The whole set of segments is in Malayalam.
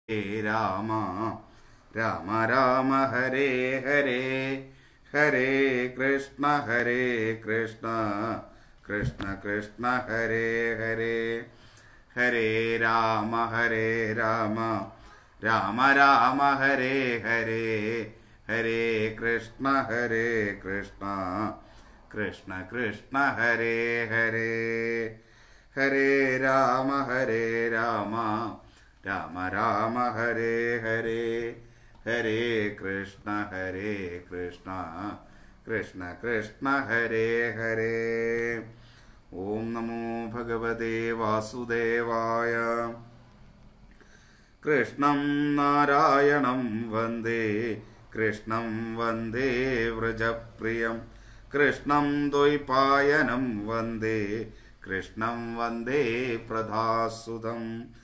ഹരേ രാമ രാമ രാമ ഹരേ ഹരേ ഹരേ കൃഷ്ണ ഹരേ കൃഷ്ണ കൃഷ്ണ കൃഷ്ണ ഹരേ ഹരേ ഹരേ രാമ ഹരേ രാമ രാമ രാമ ഹരേ ഹരേ ഹരേ കൃഷ്ണ ഹരേ കൃഷ്ണ കൃഷ്ണ കൃഷ്ണ ഹരേ ഹരേ ഹരേ രാമ ഹരേ രാമ രാമ രാമ ഹരേ ഹരേ ഹരേ കൃഷ്ണ ഹരേ കൃഷ്ണ കൃഷ്ണ കൃഷ്ണ ഹരേ ഹരേ ഓം നമോ ഭഗവതേ വാസുദേവായ കൃഷ്ണം നാരായണം വന്ദേ കൃഷ്ണം വന്ദേ വ്രജപ്രിയം കൃഷ്ണം ദ്വൈപായനം വന്ദേ കൃഷ്ണം വന്ദേ പ്രധാസുതം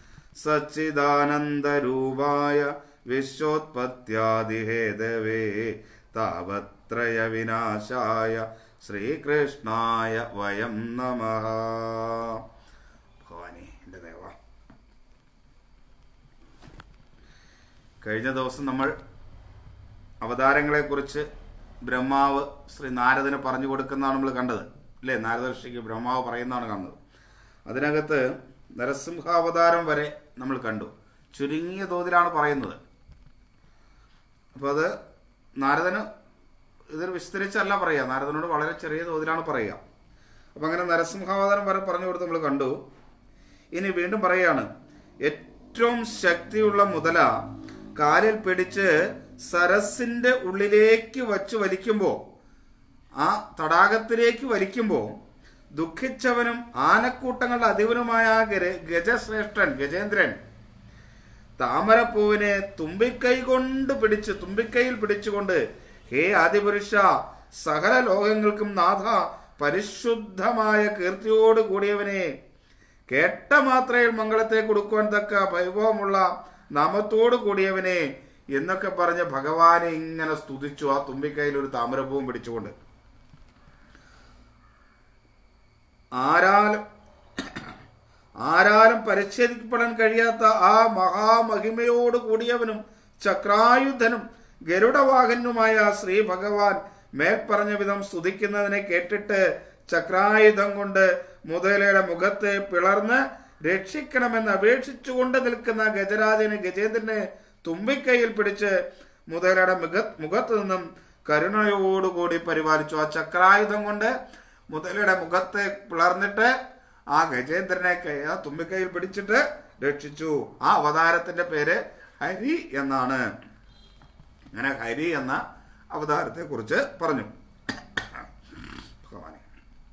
സച്ചിദാനന്ദരൂപായ വിശ്വോത്പത്യാദിഹേതവേ താവത്രയ വിനാശായ ശ്രീകൃഷ്ണായ വയം നമ ഭഗവാനെ എൻ്റെ ദേവ കഴിഞ്ഞ ദിവസം നമ്മൾ അവതാരങ്ങളെക്കുറിച്ച് ബ്രഹ്മാവ് ശ്രീ നാരദന് പറഞ്ഞു കൊടുക്കുന്നതാണ് നമ്മൾ കണ്ടത് അല്ലേ നാരദ ഋഷിക്ക് ബ്രഹ്മാവ് പറയുന്നതാണ് കാണുന്നത് അതിനകത്ത് നരസിംഹാവതാരം വരെ നമ്മൾ കണ്ടു ചുരുങ്ങിയ തോതിലാണ് പറയുന്നത് അപ്പോൾ അത് നാരദന് ഇതിൽ വിസ്തരിച്ചല്ല പറയുക നാരദനോട് വളരെ ചെറിയ തോതിലാണ് പറയുക അപ്പം അങ്ങനെ നരസിംഹാവതാരം വരെ പറഞ്ഞു കൊടുത്ത് നമ്മൾ കണ്ടു ഇനി വീണ്ടും പറയുകയാണ് ഏറ്റവും ശക്തിയുള്ള മുതല കാലിൽ പിടിച്ച് സരസിന്റെ ഉള്ളിലേക്ക് വച്ച് വലിക്കുമ്പോൾ ആ തടാകത്തിലേക്ക് വലിക്കുമ്പോൾ ദുഃഖിച്ചവനും ആനക്കൂട്ടങ്ങളുടെ അധിപനുമായ ആ ഗര- ഗജശ്രേഷ്ഠൻ ഗജേന്ദ്രൻ താമരപ്പൂവിനെ തുമ്പിക്കൈ കൊണ്ട് പിടിച്ച് തുമ്പിക്കൈയിൽ പിടിച്ചുകൊണ്ട് ഹേ ആദിപുരുഷ സകല ലോകങ്ങൾക്കും നാഥ പരിശുദ്ധമായ കീർത്തിയോട് കൂടിയവനെ കേട്ട മാത്രയിൽ മംഗളത്തെ കൊടുക്കുവാൻ തക്ക വൈഭവമുള്ള നാമത്തോട് കൂടിയവനെ എന്നൊക്കെ പറഞ്ഞ് ഭഗവാനെ ഇങ്ങനെ സ്തുതിച്ചു ആ തുമ്പിക്കൈയിൽ ഒരു താമരപ്പൂവും പിടിച്ചുകൊണ്ട് ആരാലും ആരാലും പരിച്ഛേദിക്കപ്പെടാൻ കഴിയാത്ത ആ മഹാമഹിമയോട് കൂടിയവനും ചക്രായുധനും ഗരുഡവാഹനുമായ ശ്രീ ഭഗവാൻ മേൽപ്പറഞ്ഞ വിധം സ്തുതിക്കുന്നതിനെ കേട്ടിട്ട് ചക്രായുധം കൊണ്ട് മുതലയുടെ മുഖത്തെ പിളർന്ന് രക്ഷിക്കണമെന്ന് അപേക്ഷിച്ചുകൊണ്ട് നിൽക്കുന്ന ഗജരാജന് ഗജേന്ദ്രനെ തുമ്പിക്കൈയിൽ പിടിച്ച് മുതലയുടെ മുഖ മുഖത്ത് നിന്നും കരുണയോടുകൂടി പരിപാലിച്ചു ആ ചക്രായുധം കൊണ്ട് മുതലയുടെ മുഖത്തെ പിളർന്നിട്ട് ആ ഗജേന്ദ്രനെ കൈ- ആ തുമ്പിക്കൈയിൽ പിടിച്ചിട്ട് രക്ഷിച്ചു ആ അവതാരത്തിന്റെ പേര് ഹരി എന്നാണ് അങ്ങനെ ഹരി എന്ന അവതാരത്തെ കുറിച്ച് പറഞ്ഞു ഭഗവാനെ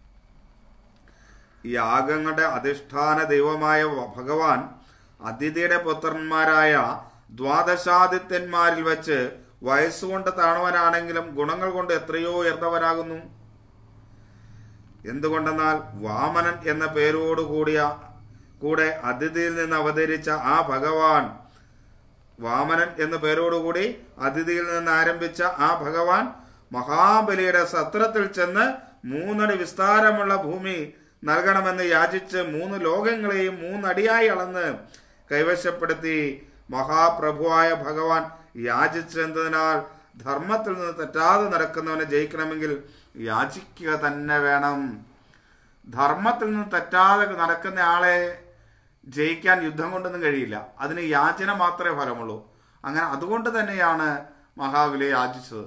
ഈ യാഗങ്ങളുടെ അധിഷ്ഠാന ദൈവമായ ഭഗവാൻ അതിഥിയുടെ പുത്രന്മാരായ ദ്വാദശാദിത്യന്മാരിൽ വെച്ച് വയസ്സുകൊണ്ട് താണവനാണെങ്കിലും ഗുണങ്ങൾ കൊണ്ട് എത്രയോ ഉയർന്നവനാകുന്നു എന്തുകൊണ്ടെന്നാൽ വാമനൻ എന്ന പേരോട് കൂടിയ കൂടെ അതിഥിയിൽ നിന്ന് അവതരിച്ച ആ ഭഗവാൻ വാമനൻ എന്ന പേരോടുകൂടി അതിഥിയിൽ നിന്ന് ആരംഭിച്ച ആ ഭഗവാൻ മഹാബലിയുടെ സത്രത്തിൽ ചെന്ന് മൂന്നടി വിസ്താരമുള്ള ഭൂമി നൽകണമെന്ന് യാചിച്ച് മൂന്ന് ലോകങ്ങളെയും മൂന്നടിയായി അളന്ന് കൈവശപ്പെടുത്തി മഹാപ്രഭുവായ ഭഗവാൻ യാചിച്ചെന്നതിനാൽ ധർമ്മത്തിൽ നിന്ന് തെറ്റാതെ നടക്കുന്നവനെ ജയിക്കണമെങ്കിൽ യാചിക്കുക തന്നെ വേണം ധർമ്മത്തിൽ നിന്ന് തെറ്റാതെ നടക്കുന്ന ആളെ ജയിക്കാൻ യുദ്ധം കൊണ്ടൊന്നും കഴിയില്ല അതിന് യാചന മാത്രമേ ഫലമുള്ളൂ അങ്ങനെ അതുകൊണ്ട് തന്നെയാണ് മഹാബലി യാചിച്ചത്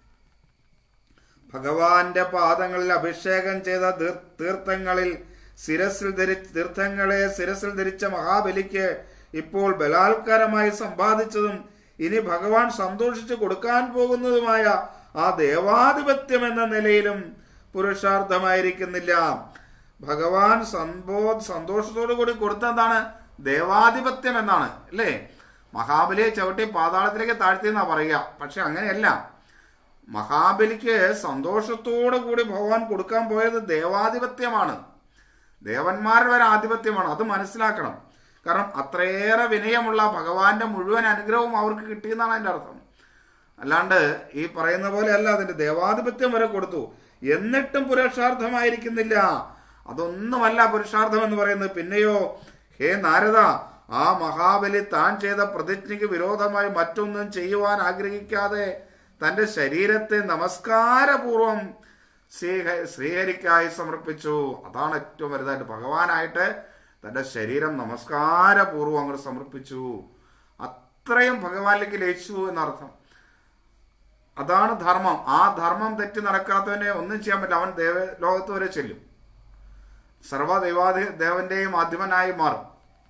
ഭഗവാന്റെ പാദങ്ങളിൽ അഭിഷേകം ചെയ്ത തീർ- തീർത്ഥങ്ങളിൽ ശിരസിൽ ധരി തീർത്ഥങ്ങളെ ശിരസിൽ ധരിച്ച മഹാബലിക്ക് ഇപ്പോൾ ബലാത്കാരമായി സമ്പാദിച്ചതും ഇനി ഭഗവാൻ സന്തോഷിച്ചു കൊടുക്കാൻ പോകുന്നതുമായ ആ ദേവാധിപത്യം എന്ന നിലയിലും പുരുഷാർത്ഥമായിരിക്കുന്നില്ല ഭഗവാൻ സന്തോ സന്തോഷത്തോടു കൂടി കൊടുത്തെന്താണ് ദേവാധിപത്യം എന്നാണ് അല്ലേ മഹാബലിയെ ചവിട്ടി പാതാളത്തിലേക്ക് താഴ്ത്തിയെന്നാ പറയുക പക്ഷെ അങ്ങനെയല്ല മഹാബലിക്ക് സന്തോഷത്തോടു കൂടി ഭഗവാൻ കൊടുക്കാൻ പോയത് ദേവാധിപത്യമാണ് ദേവന്മാരുടെ ഒരു ആധിപത്യമാണ് അത് മനസ്സിലാക്കണം കാരണം അത്രയേറെ വിനയമുള്ള ഭഗവാന്റെ മുഴുവൻ അനുഗ്രഹവും അവർക്ക് കിട്ടിയെന്നാണ് അതിന്റെ അർത്ഥം അല്ലാണ്ട് ഈ പറയുന്ന പോലെയല്ല അതിന്റെ ദേവാധിപത്യം വരെ കൊടുത്തു എന്നിട്ടും പുരുഷാർത്ഥമായിരിക്കുന്നില്ല അതൊന്നുമല്ല പുരുഷാർത്ഥം എന്ന് പറയുന്നത് പിന്നെയോ ഹേ നാരദ ആ മഹാബലി താൻ ചെയ്ത പ്രതിജ്ഞയ്ക്ക് വിരോധമായി മറ്റൊന്നും ചെയ്യുവാൻ ആഗ്രഹിക്കാതെ തന്റെ ശരീരത്തെ നമസ്കാരപൂർവം ശ്രീഹ- ശ്രീഹരിക്കായി സമർപ്പിച്ചു അതാണ് ഏറ്റവും വലുതായിട്ട് ഭഗവാനായിട്ട് തന്റെ ശരീരം നമസ്കാരപൂർവ്വം അങ്ങോട്ട് സമർപ്പിച്ചു അത്രയും ഭഗവാനിലേക്ക് ലയിച്ചു എന്നർത്ഥം അതാണ് ധർമ്മം ആ ധർമ്മം തെറ്റി നടക്കാത്തവനെ ഒന്നും ചെയ്യാൻ പറ്റില്ല അവൻ ദേവ ലോകത്ത് വരെ ചെല്ലും സർവ്വദൈവാധി ദേവന്റെയും ആധിപനായി മാറും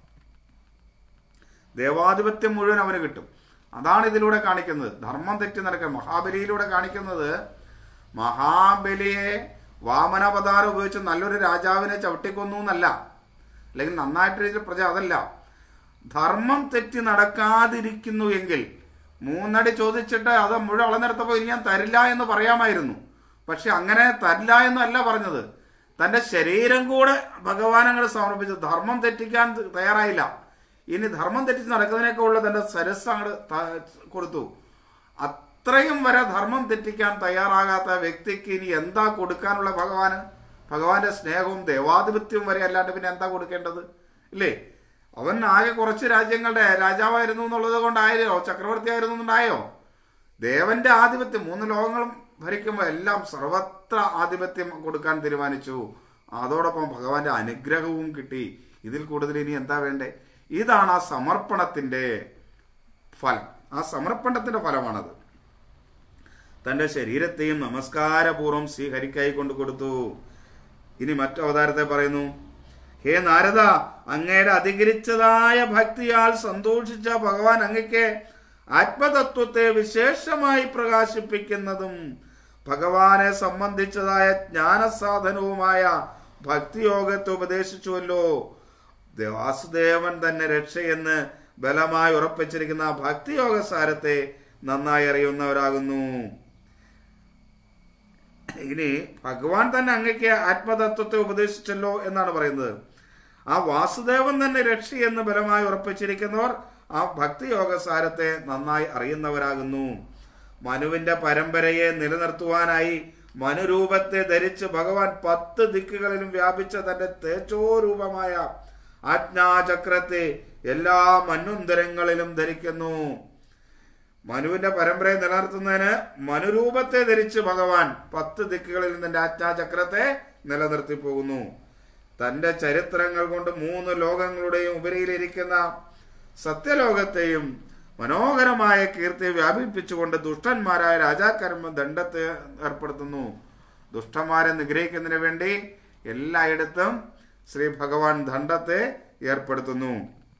ദേവാധിപത്യം മുഴുവൻ അവന് കിട്ടും അതാണ് ഇതിലൂടെ കാണിക്കുന്നത് ധർമ്മം തെറ്റി നടക്കുക മഹാബലിയിലൂടെ കാണിക്കുന്നത് മഹാബലിയെ വാമനാവതാരം ഉപയോഗിച്ച് നല്ലൊരു രാജാവിനെ ചവിട്ടിക്കൊന്നു എന്നല്ല അല്ലെങ്കിൽ നന്നായിട്ട് രീതിയിൽ പ്രജ അതല്ല ധർമ്മം തെറ്റി നടക്കാതിരിക്കുന്നു എങ്കിൽ മൂന്നടി ചോദിച്ചിട്ട് അത് മുഴുവൻ അളന്നെടുത്തപ്പോൾ ഇനി ഞാൻ തരില്ല എന്ന് പറയാമായിരുന്നു പക്ഷെ അങ്ങനെ തരില്ല എന്നല്ല പറഞ്ഞത് തന്റെ ശരീരം കൂടെ ഭഗവാനങ്ങൾ സമർപ്പിച്ചു ധർമ്മം തെറ്റിക്കാൻ തയ്യാറായില്ല ഇനി ധർമ്മം തെറ്റിച്ച് നടക്കുന്നതിനൊക്കെ ഉള്ള തന്റെ സരസ് അങ്ങോട്ട് ത- കൊടുത്തു അത്രയും വരെ ധർമ്മം തെറ്റിക്കാൻ തയ്യാറാകാത്ത വ്യക്തിക്ക് ഇനി എന്താ കൊടുക്കാനുള്ള ഭഗവാന് ഭഗവാന്റെ സ്നേഹവും ദേവാധിപത്യവും വരെ അല്ലാണ്ട് പിന്നെ എന്താ കൊടുക്കേണ്ടത് ഇല്ലേ അവൻ ആകെ കുറച്ച് രാജ്യങ്ങളുടെ രാജാവായിരുന്നു എന്നുള്ളത് കൊണ്ടായോ ചക്രവർത്തിയായിരുന്നു എന്നുണ്ടായോ ദേവന്റെ ആധിപത്യം മൂന്ന് ലോകങ്ങളും ഭരിക്കുമ്പോൾ എല്ലാം സർവത്ര ആധിപത്യം കൊടുക്കാൻ തീരുമാനിച്ചു അതോടൊപ്പം ഭഗവാന്റെ അനുഗ്രഹവും കിട്ടി ഇതിൽ കൂടുതൽ ഇനി എന്താ വേണ്ടേ ഇതാണ് ആ സമർപ്പണത്തിന്റെ ഫലം ആ സമർപ്പണത്തിന്റെ ഫലമാണത് തന്റെ ശരീരത്തെയും നമസ്കാരപൂർവ്വം ശ്രീഹരിക്കായി കൊണ്ടു കൊടുത്തു ഇനി മറ്റു അവതാരത്തെ പറയുന്നു ഹേ നാരദ അങ്ങയുടെ അധികരിച്ചതായ ഭക്തിയാൽ സന്തോഷിച്ച ഭഗവാൻ അങ്ങയ്ക്ക് ആത്മതത്വത്തെ വിശേഷമായി പ്രകാശിപ്പിക്കുന്നതും ഭഗവാനെ സംബന്ധിച്ചതായ ജ്ഞാനസാധനവുമായ ഭക്തിയോഗത്തെ ഉപദേശിച്ചുവല്ലോ ദേ- വാസുദേവൻ തന്നെ രക്ഷയെന്ന് ബലമായി ഉറപ്പിച്ചിരിക്കുന്ന ആ ഭക്തിയോഗ സാരത്തെ നന്നായി അറിയുന്നവരാകുന്നു ഇനി ഭഗവാൻ തന്നെ അങ്ങയ്ക്ക് ആത്മതത്വത്തെ ഉപദേശിച്ചല്ലോ എന്നാണ് പറയുന്നത് ആ വാസുദേവൻ തന്നെ രക്ഷയെന്ന് ബലമായി ഉറപ്പിച്ചിരിക്കുന്നവർ ആ ഭക്തിയോഗ സാരത്തെ നന്നായി അറിയുന്നവരാകുന്നു മനുവിന്റെ പരമ്പരയെ നിലനിർത്തുവാനായി മനുരൂപത്തെ ധരിച്ച് ഭഗവാൻ പത്ത് ദിക്കുകളിലും വ്യാപിച്ച തന്റെ തേജോരൂപമായ ആജ്ഞാചക്രത്തെ എല്ലാ മന്വന്തരങ്ങളിലും ധരിക്കുന്നു മനുവിന്റെ പരമ്പരയെ നിലനിർത്തുന്നതിന് മനുരൂപത്തെ ധരിച്ച് ഭഗവാൻ പത്ത് ദിക്കുകളിൽ നിന്റെ ആജ്ഞാചക്രത്തെ നിലനിർത്തി പോകുന്നു തന്റെ ചരിത്രങ്ങൾ കൊണ്ട് മൂന്ന് ലോകങ്ങളുടെയും ഉപരിയിലിരിക്കുന്ന സത്യലോകത്തെയും മനോഹരമായ കീർത്തി വ്യാപിപ്പിച്ചുകൊണ്ട് ദുഷ്ടന്മാരായ രാജാക്കന്മാർ ദണ്ഡത്തെ ഏർപ്പെടുത്തുന്നു ദുഷ്ടന്മാരെ നിഗ്രഹിക്കുന്നതിന് വേണ്ടി എല്ലായിടത്തും ശ്രീ ഭഗവാൻ ദണ്ഡത്തെ ഏർപ്പെടുത്തുന്നു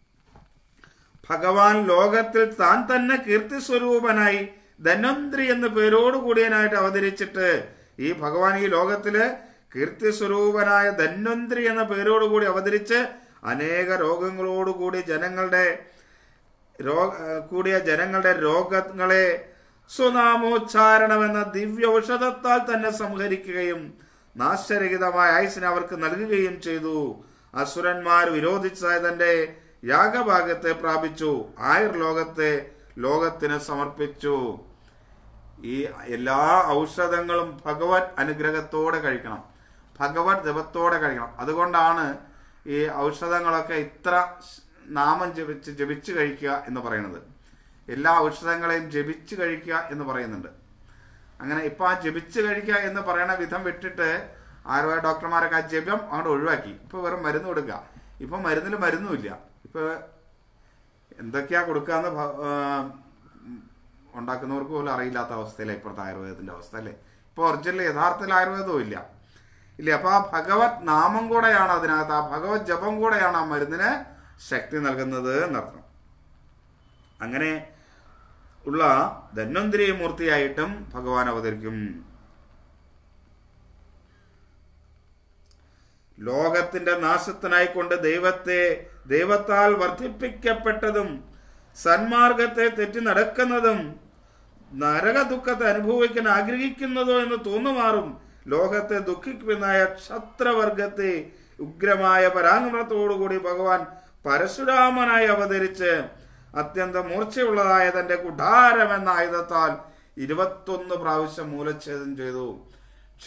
ഭഗവാൻ ലോകത്തിൽ താൻ തന്നെ കീർത്തി സ്വരൂപനായി ധന്വന്ത്രി എന്ന പേരോടുകൂടിയനായിട്ട് അവതരിച്ചിട്ട് ഈ ഭഗവാൻ ഈ ലോകത്തില് കീർത്തി സ്വരൂപനായ ധന്വന്ത്രി എന്ന പേരോടുകൂടി അവതരിച്ച് അനേക രോഗങ്ങളോടുകൂടി ജനങ്ങളുടെ രോഗ കൂടിയ ജനങ്ങളുടെ രോഗങ്ങളെ സ്വനാമോച്ചാരണമെന്ന ദിവ്യ ഔഷധത്താൽ തന്നെ സംഹരിക്കുകയും നാശരഹിതമായ ആയുസിനെ അവർക്ക് നൽകുകയും ചെയ്തു അസുരന്മാർ വിരോധിച്ചതായ തന്റെ യാഗഭാഗത്തെ പ്രാപിച്ചു ആയുർ ലോകത്തെ ലോകത്തിന് സമർപ്പിച്ചു ഈ എല്ലാ ഔഷധങ്ങളും ഭഗവത് അനുഗ്രഹത്തോടെ കഴിക്കണം ഭഗവത് ജപത്തോടെ കഴിക്കണം അതുകൊണ്ടാണ് ഈ ഔഷധങ്ങളൊക്കെ ഇത്ര നാമം ജപിച്ച് ജപിച്ച് കഴിക്കുക എന്ന് പറയുന്നത് എല്ലാ ഔഷധങ്ങളെയും ജപിച്ച് കഴിക്കുക എന്ന് പറയുന്നുണ്ട് അങ്ങനെ ഇപ്പൊ ആ ജപിച്ച് കഴിക്കുക എന്ന് പറയണ വിധം വിട്ടിട്ട് ആയുർവേദ ഡോക്ടർമാരൊക്കെ ആ ജപം അങ്ങോട്ട് ഒഴിവാക്കി ഇപ്പൊ വെറും മരുന്ന് കൊടുക്കുക ഇപ്പൊ മരുന്നിൽ മരുന്നുമില്ല ഇപ്പൊ എന്തൊക്കെയാ കൊടുക്കാന്ന് ഭ- ആ, ഉണ്ടാക്കുന്നവർക്ക് പോലും അറിയില്ലാത്ത അവസ്ഥയിലെ ഇപ്പോഴത്തെ ആയുർവേദത്തിന്റെ അവസ്ഥ അല്ലേ ഇപ്പൊ ഒറിജിനൽ യഥാർത്ഥത്തിൽ ആയുർവേദവും ഇല്ല ഇല്ല അപ്പൊ ആ ഭഗവത് നാമം കൂടെയാണ് അതിനകത്ത് ആ ഭഗവത് ജപം കൂടെയാണ് ആ മരുന്നിന് ശക്തി നൽകുന്നത് എന്നർത്ഥം അങ്ങനെ ഉള്ള ധന്വന്തരി മൂർത്തിയായിട്ടും ഭഗവാൻ അവതരിക്കും ലോകത്തിന്റെ നാശത്തിനായി കൊണ്ട് ദൈവത്തെ ദൈവത്താൽ വർദ്ധിപ്പിക്കപ്പെട്ടതും സന്മാർഗത്തെ തെറ്റി നടക്കുന്നതും നരക ദുഃഖത്തെ അനുഭവിക്കാൻ ആഗ്രഹിക്കുന്നതോ എന്ന് തോന്നുമാറും ലോകത്തെ ദുഃഖിക്കുന്നതായ ക്ഷത്രവർഗത്തെ ഉഗ്രമായ പരാക്രമത്തോടുകൂടി ഭഗവാൻ പരശുരാമനായി അവതരിച്ച് അത്യന്തം മൂർച്ചയുള്ളതായ തന്റെ കുഠാരം എന്ന ആയുധത്താൽ ഇരുപത്തൊന്ന് പ്രാവശ്യം മൂലച്ഛേദം ചെയ്തു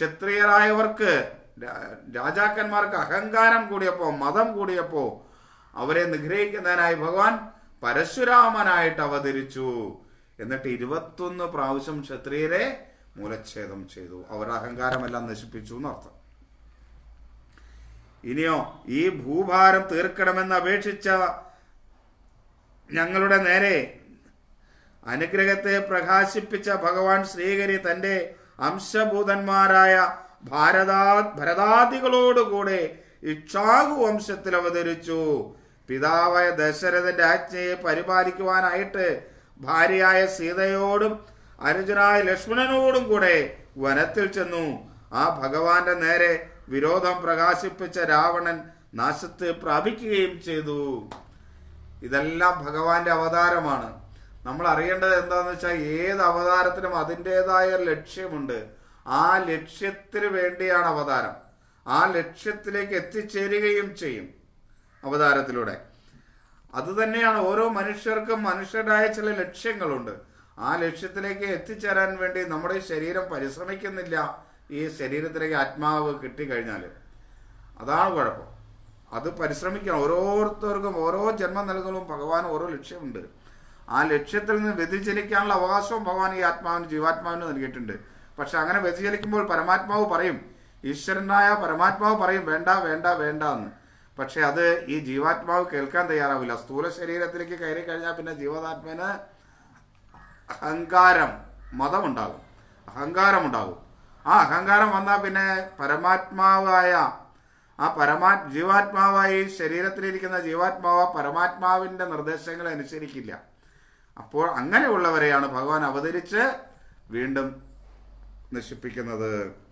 ക്ഷത്രിയരായവർക്ക് രാ- രാജാക്കന്മാർക്ക് അഹങ്കാരം കൂടിയപ്പോ മതം കൂടിയപ്പോ അവരെ നിഗ്രഹിക്കുന്നതിനായി ഭഗവാൻ പരശുരാമനായിട്ട് അവതരിച്ചു എന്നിട്ട് ഇരുപത്തൊന്ന് പ്രാവശ്യം ക്ഷത്രിയരെ മൂലച്ഛേദം ചെയ്തു അവരുടെ അഹങ്കാരമെല്ലാം നശിപ്പിച്ചു എന്നർത്ഥം ഇനിയോ ഈ ഭൂഭാരം തീർക്കണമെന്ന് അപേക്ഷിച്ച ഞങ്ങളുടെ നേരെ അനുഗ്രഹത്തെ പ്രകാശിപ്പിച്ച ഭഗവാൻ ശ്രീഹരി തന്റെ അംശഭൂതന്മാരായ ഭാരതാ ഭരതാദികളോടുകൂടെ ഇക്ഷാകു വംശത്തിൽ അവതരിച്ചു പിതാവായ ദശരഥന്റെ ആജ്ഞയെ പരിപാലിക്കുവാനായിട്ട് ഭാര്യയായ സീതയോടും അനുജനായ ലക്ഷ്മണനോടും കൂടെ വനത്തിൽ ചെന്നു ആ ഭഗവാന്റെ നേരെ വിരോധം പ്രകാശിപ്പിച്ച രാവണൻ നാശത്തെ പ്രാപിക്കുകയും ചെയ്തു ഇതെല്ലാം ഭഗവാന്റെ അവതാരമാണ് നമ്മൾ അറിയേണ്ടത് എന്താന്ന് വെച്ചാൽ ഏത് അവതാരത്തിനും അതിൻ്റെതായ ലക്ഷ്യമുണ്ട് ആ ലക്ഷ്യത്തിന് വേണ്ടിയാണ് അവതാരം ആ ലക്ഷ്യത്തിലേക്ക് എത്തിച്ചേരുകയും ചെയ്യും അവതാരത്തിലൂടെ അത് തന്നെയാണ് ഓരോ മനുഷ്യർക്കും മനുഷ്യരായ ചില ലക്ഷ്യങ്ങളുണ്ട് ആ ലക്ഷ്യത്തിലേക്ക് എത്തിച്ചേരാൻ വേണ്ടി നമ്മുടെ ശരീരം പരിശ്രമിക്കുന്നില്ല ഈ ശരീരത്തിലേക്ക് ആത്മാവ് കിട്ടിക്കഴിഞ്ഞാൽ അതാണ് കുഴപ്പം അത് പരിശ്രമിക്കണം ഓരോരുത്തർക്കും ഓരോ ജന്മം നൽകുന്നതും ഭഗവാൻ ഓരോ ലക്ഷ്യമുണ്ട് ആ ലക്ഷ്യത്തിൽ നിന്ന് വ്യതിചലിക്കാനുള്ള അവകാശവും ഭഗവാൻ ഈ ആത്മാവിന് ജീവാത്മാവിന് നൽകിയിട്ടുണ്ട് പക്ഷെ അങ്ങനെ വ്യതിചലിക്കുമ്പോൾ പരമാത്മാവ് പറയും ഈശ്വരനായ പരമാത്മാവ് പറയും വേണ്ട വേണ്ട വേണ്ട എന്ന് പക്ഷെ അത് ഈ ജീവാത്മാവ് കേൾക്കാൻ തയ്യാറാവില്ല സ്ഥൂല ശരീരത്തിലേക്ക് കയറി കഴിഞ്ഞാൽ പിന്നെ ജീവാത്മാവിന് അഹങ്കാരം മതമുണ്ടാകും അഹങ്കാരമുണ്ടാകും ആ അഹങ്കാരം വന്നാൽ പിന്നെ പരമാത്മാവായ ആ പരമാ ജീവാത്മാവായി ശരീരത്തിലിരിക്കുന്ന ജീവാത്മാവ് പരമാത്മാവിന്റെ നിർദ്ദേശങ്ങളെ അനുസരിക്കില്ല അപ്പോൾ അങ്ങനെയുള്ളവരെയാണ് ഭഗവാൻ അവതരിച്ച് വീണ്ടും നശിപ്പിക്കുന്നത്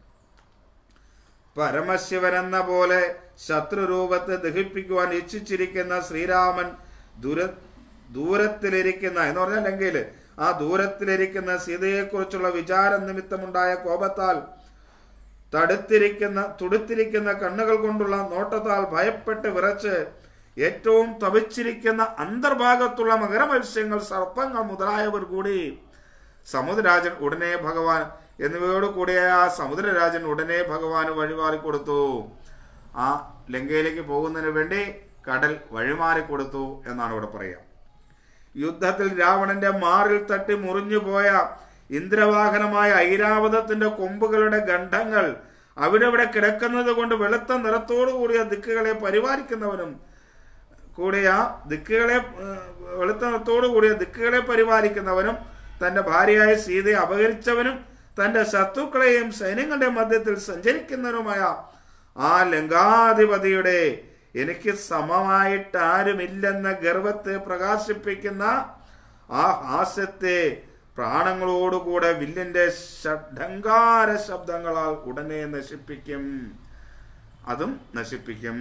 പരമശിവനെന്ന പോലെ ശത്രുരൂപത്തെ ദഹിപ്പിക്കുവാൻ ഇച്ഛിച്ചിരിക്കുന്ന ശ്രീരാമൻ ദുര ദൂരത്തിലിരിക്കുന്ന എന്ന് പറഞ്ഞല്ലെങ്കിൽ ആ ദൂരത്തിലിരിക്കുന്ന സീതയെക്കുറിച്ചുള്ള വിചാര നിമിത്തമുണ്ടായ കോപത്താൽ തടുത്തിരിക്കുന്ന തുടുത്തിരിക്കുന്ന കണ്ണുകൾ കൊണ്ടുള്ള നോട്ടത്താൽ ഭയപ്പെട്ട് വിറച്ച് ഏറ്റവും തപിച്ചിരിക്കുന്ന അന്തർഭാഗത്തുള്ള മകരമത്സ്യങ്ങൾ സർപ്പങ്ങൾ മുതലായവർ കൂടി സമുദ്രരാജൻ ഉടനെ ഭഗവാൻ എന്നിവയോട് കൂടിയ ആ സമുദ്രരാജൻ ഉടനെ ഭഗവാന് വഴിമാറി കൊടുത്തു ആ ലങ്കയിലേക്ക് പോകുന്നതിന് വേണ്ടി കടൽ വഴിമാറി കൊടുത്തു എന്നാണ് ഇവിടെ പറയുക യുദ്ധത്തിൽ രാവണന്റെ മാറിൽ തട്ടി മുറിഞ്ഞു പോയ ഇന്ദ്രവാഹനമായ ഐരാവതത്തിന്റെ കൊമ്പുകളുടെ ഗണ്ഡങ്ങൾ അവിടെ ഇവിടെ കിടക്കുന്നത് കൊണ്ട് വെളുത്ത നിറത്തോടു കൂടിയ ദിക്കുകളെ പരിപാലിക്കുന്നവനും കൂടിയ ദിക്കുകളെ ഏഹ്, വെളുത്ത നിറത്തോടു കൂടിയ ദിക്കുകളെ പരിപാലിക്കുന്നവനും തന്റെ ഭാര്യയായ സീതയെ അപഹരിച്ചവനും തന്റെ ശത്രുക്കളെയും സൈന്യങ്ങളുടെ മധ്യത്തിൽ സഞ്ചരിക്കുന്നവനുമായ ആ ലങ്കാധിപതിയുടെ എനിക്ക് സമമായിട്ട് ആരുമില്ലെന്ന ഗർവത്തെ പ്രകാശിപ്പിക്കുന്ന ആ ഹാസ്യത്തെ പ്രാണങ്ങളോടുകൂടെ വില്ലിന്റെ ഷഡ്ഢങ്കാര ശബ്ദങ്ങളാൽ ഉടനെ നശിപ്പിക്കും അതും നശിപ്പിക്കും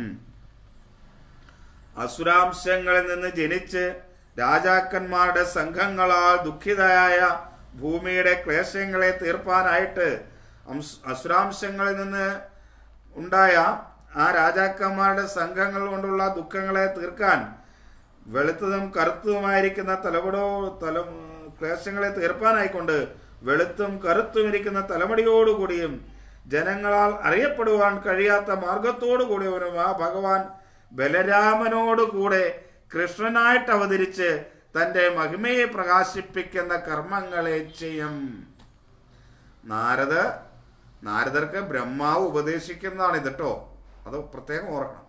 അസുരാംശങ്ങളിൽ നിന്ന് ജനിച്ച് രാജാക്കന്മാരുടെ സംഘങ്ങളാൽ ദുഃഖിതയായ ഭൂമിയുടെ ക്ലേശങ്ങളെ തീർപ്പാനായിട്ട് അംസ്- അസുരാംശങ്ങളിൽ നിന്ന് ഉണ്ടായ ആ രാജാക്കന്മാരുടെ സംഘങ്ങൾ കൊണ്ടുള്ള ദുഃഖങ്ങളെ തീർക്കാൻ വെളുത്തതും കറുത്തതുമായിരിക്കുന്ന തലമുടോ തല ക്ലേശങ്ങളെ തീർപ്പാനായിക്കൊണ്ട് വെളുത്തും കറുത്തും ഇരിക്കുന്ന തലമുടിയോടുകൂടിയും ജനങ്ങളാൽ അറിയപ്പെടുവാൻ കഴിയാത്ത മാർഗത്തോടു കൂടിയവനും ആ ഭഗവാൻ ബലരാമനോട് കൂടെ കൃഷ്ണനായിട്ട് അവതരിച്ച് തന്റെ മഹിമയെ പ്രകാശിപ്പിക്കുന്ന കർമ്മങ്ങളെ ചെയ്യും നാരദ നാരദർക്ക് ബ്രഹ്മാവ് ഉപദേശിക്കുന്നതാണ് ഇത് കേട്ടോ അത് പ്രത്യേകം ഓർക്കണം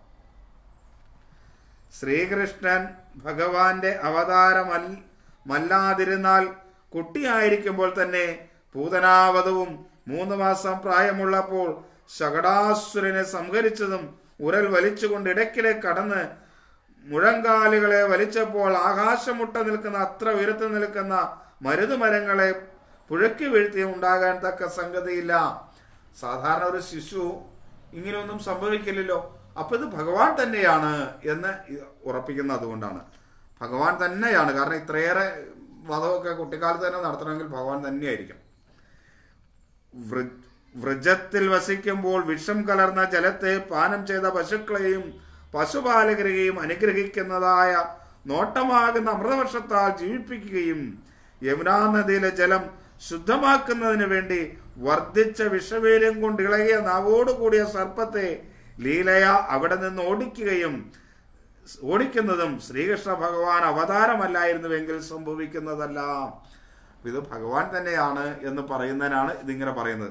ശ്രീകൃഷ്ണൻ ഭഗവാന്റെ അവതാരമല്ലാതിരുന്നാൽ കുട്ടിയായിരിക്കുമ്പോൾ തന്നെ പൂതനാവധവും മൂന്ന് മാസം പ്രായമുള്ളപ്പോൾ ശകടാസുരനെ സംഹരിച്ചതും ഉരൽ വലിച്ചുകൊണ്ട് ഇടയ്ക്കിടെ കടന്ന് മുഴങ്കാലുകളെ വലിച്ചപ്പോൾ ആകാശമുട്ട നിൽക്കുന്ന അത്ര ഉയരത്തിൽ നിൽക്കുന്ന മരുതുമരങ്ങളെ പുഴക്കി വീഴ്ത്തിയും ഉണ്ടാകാൻ തക്ക സംഗതിയില്ല സാധാരണ ഒരു ശിശു ഇങ്ങനെയൊന്നും സംഭവിക്കില്ലല്ലോ അപ്പൊ ഇത് ഭഗവാൻ തന്നെയാണ് എന്ന് ഉറപ്പിക്കുന്ന അതുകൊണ്ടാണ് ഭഗവാൻ തന്നെയാണ് കാരണം ഇത്രയേറെ വധമൊക്കെ കുട്ടിക്കാലത്ത് തന്നെ നടത്തണമെങ്കിൽ ഭഗവാൻ തന്നെയായിരിക്കും വൃ- വൃജത്തിൽ വസിക്കുമ്പോൾ വിഷം കലർന്ന ജലത്തെ പാനം ചെയ്ത പശുക്കളെയും പശുപാലകരെയും അനുഗ്രഹിക്കുന്നതായ നോട്ടമാകുന്ന അമൃതവർഷത്താൽ ജീവിപ്പിക്കുകയും യമുനാ നദിയിലെ ജലം ശുദ്ധമാക്കുന്നതിന് വേണ്ടി വർദ്ധിച്ച വിഷവീര്യം കൊണ്ട് ഇളകിയ നാവോടുകൂടിയ സർപ്പത്തെ ലീലയ അവിടെ നിന്ന് ഓടിക്കുകയും ഓടിക്കുന്നതും ശ്രീകൃഷ്ണ ഭഗവാൻ അവതാരമല്ലായിരുന്നുവെങ്കിൽ സംഭവിക്കുന്നതല്ല ഇത് ഭഗവാൻ തന്നെയാണ് എന്ന് പറയുന്നതിനാണ് ഇതിങ്ങനെ പറയുന്നത്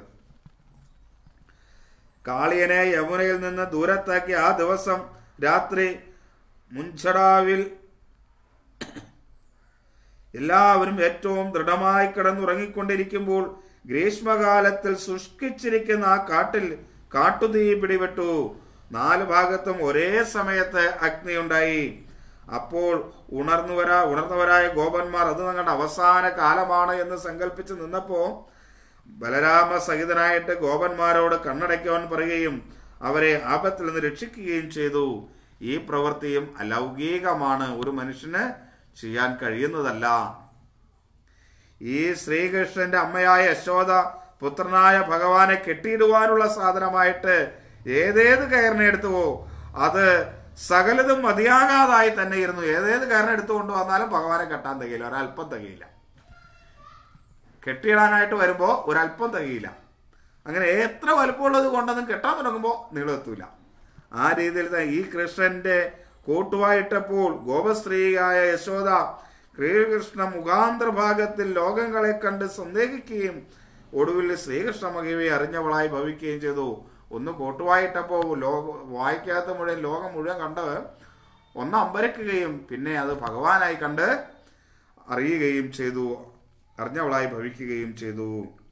കാളിയനെ യമുനയിൽ നിന്ന് ദൂരത്താക്കി ആ ദിവസം രാത്രി മുൻചടാവിൽ എല്ലാവരും ഏറ്റവും ദൃഢമായി കിടന്നുറങ്ങിക്കൊണ്ടിരിക്കുമ്പോൾ ഗ്രീഷ്മകാലത്തിൽ ശുഷ്കിച്ചിരിക്കുന്ന ആ കാട്ടിൽ കാട്ടുതീ പിടിപെട്ടു നാല് ഭാഗത്തും ഒരേ സമയത്ത് അഗ്നിയുണ്ടായി അപ്പോൾ ഉണർന്നുവരാ ഉണർന്നവരായ ഗോപന്മാർ അത് ഞങ്ങളുടെ അവസാന കാലമാണ് എന്ന് സങ്കല്പിച്ച് നിന്നപ്പോ ബലരാമ സഹിതനായിട്ട് ഗോപന്മാരോട് കണ്ണടയ്ക്കുവാൻ പറയുകയും അവരെ ആപത്തിൽ നിന്ന് രക്ഷിക്കുകയും ചെയ്തു ഈ പ്രവൃത്തിയും അലൗകികമാണ് ഒരു മനുഷ്യന് ചെയ്യാൻ കഴിയുന്നതല്ല ഈ ശ്രീകൃഷ്ണന്റെ അമ്മയായ യശോദ പുത്രനായ ഭഗവാനെ കെട്ടിയിടുവാനുള്ള സാധനമായിട്ട് ഏതേത് കയറിനെ എടുത്തുവോ അത് സകലതും മതിയാകാതായി തന്നെ ഇരുന്നു ഏതേത് കയറിനെ എടുത്തുകൊണ്ട് വന്നാലും ഭഗവാനെ കെട്ടാൻ തികയില്ല ഒരല്പം തികയില്ല കെട്ടിയിടാനായിട്ട് വരുമ്പോൾ ഒരല്പം തികയില്ല അങ്ങനെ എത്ര വലുപ്പമുള്ളത് കൊണ്ടൊന്നും കെട്ടാൻ തുടങ്ങുമ്പോൾ നീളെത്തൂല ആ രീതിയിൽ തന്നെ ഈ കൃഷ്ണന്റെ കൂട്ടുവായിട്ടപ്പോൾ ഗോപസ്ത്രീയായ യശോദ ശ്രീകൃഷ്ണ മുഖാന്തര ഭാഗത്തിൽ ലോകങ്ങളെ കണ്ട് സന്ദേഹിക്കുകയും ഒടുവിൽ ശ്രീകൃഷ്ണ മഹിമയെ അറിഞ്ഞവളായി ഭവിക്കുകയും ചെയ്തു ഒന്ന് കോട്ടുവായിട്ടപ്പോൾ ലോക വായിക്കാത്ത മുഴുവൻ ലോകം മുഴുവൻ കണ്ട് ഒന്ന് അമ്പരക്കുകയും പിന്നെ അത് ഭഗവാനായി കണ്ട് അറിയുകയും ചെയ്തു അറിഞ്ഞവളായി ഭവിക്കുകയും ചെയ്തു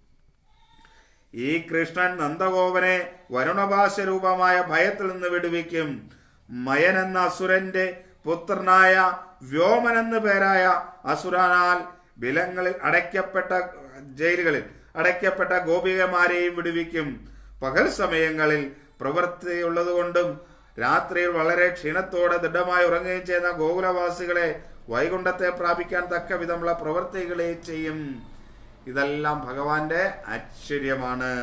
ഈ കൃഷ്ണൻ നന്ദഗോപനെ വരുണഭാഷ രൂപമായ ഭയത്തിൽ നിന്ന് വിടുവിക്കും മയൻ എന്ന അസുരന്റെ പുത്രനായ വ്യോമൻ എന്ന പേരായ അസുരനാൽ ബിലങ്ങളിൽ അടയ്ക്കപ്പെട്ട ജയിലുകളിൽ അടയ്ക്കപ്പെട്ട ഗോപികമാരെയും വിടുവിക്കും പകൽ സമയങ്ങളിൽ പ്രവൃത്തിയുള്ളതുകൊണ്ടും രാത്രിയിൽ വളരെ ക്ഷീണത്തോടെ ദൃഢമായി ഉറങ്ങുകയും ചെയ്യുന്ന ഗോകുലവാസികളെ വൈകുണ്ഠത്തെ പ്രാപിക്കാൻ തക്ക വിധമുള്ള പ്രവൃത്തികളെ ചെയ്യും ഇതെല്ലാം ഭഗവാന്റെ ആശ്ചര്യമാണ്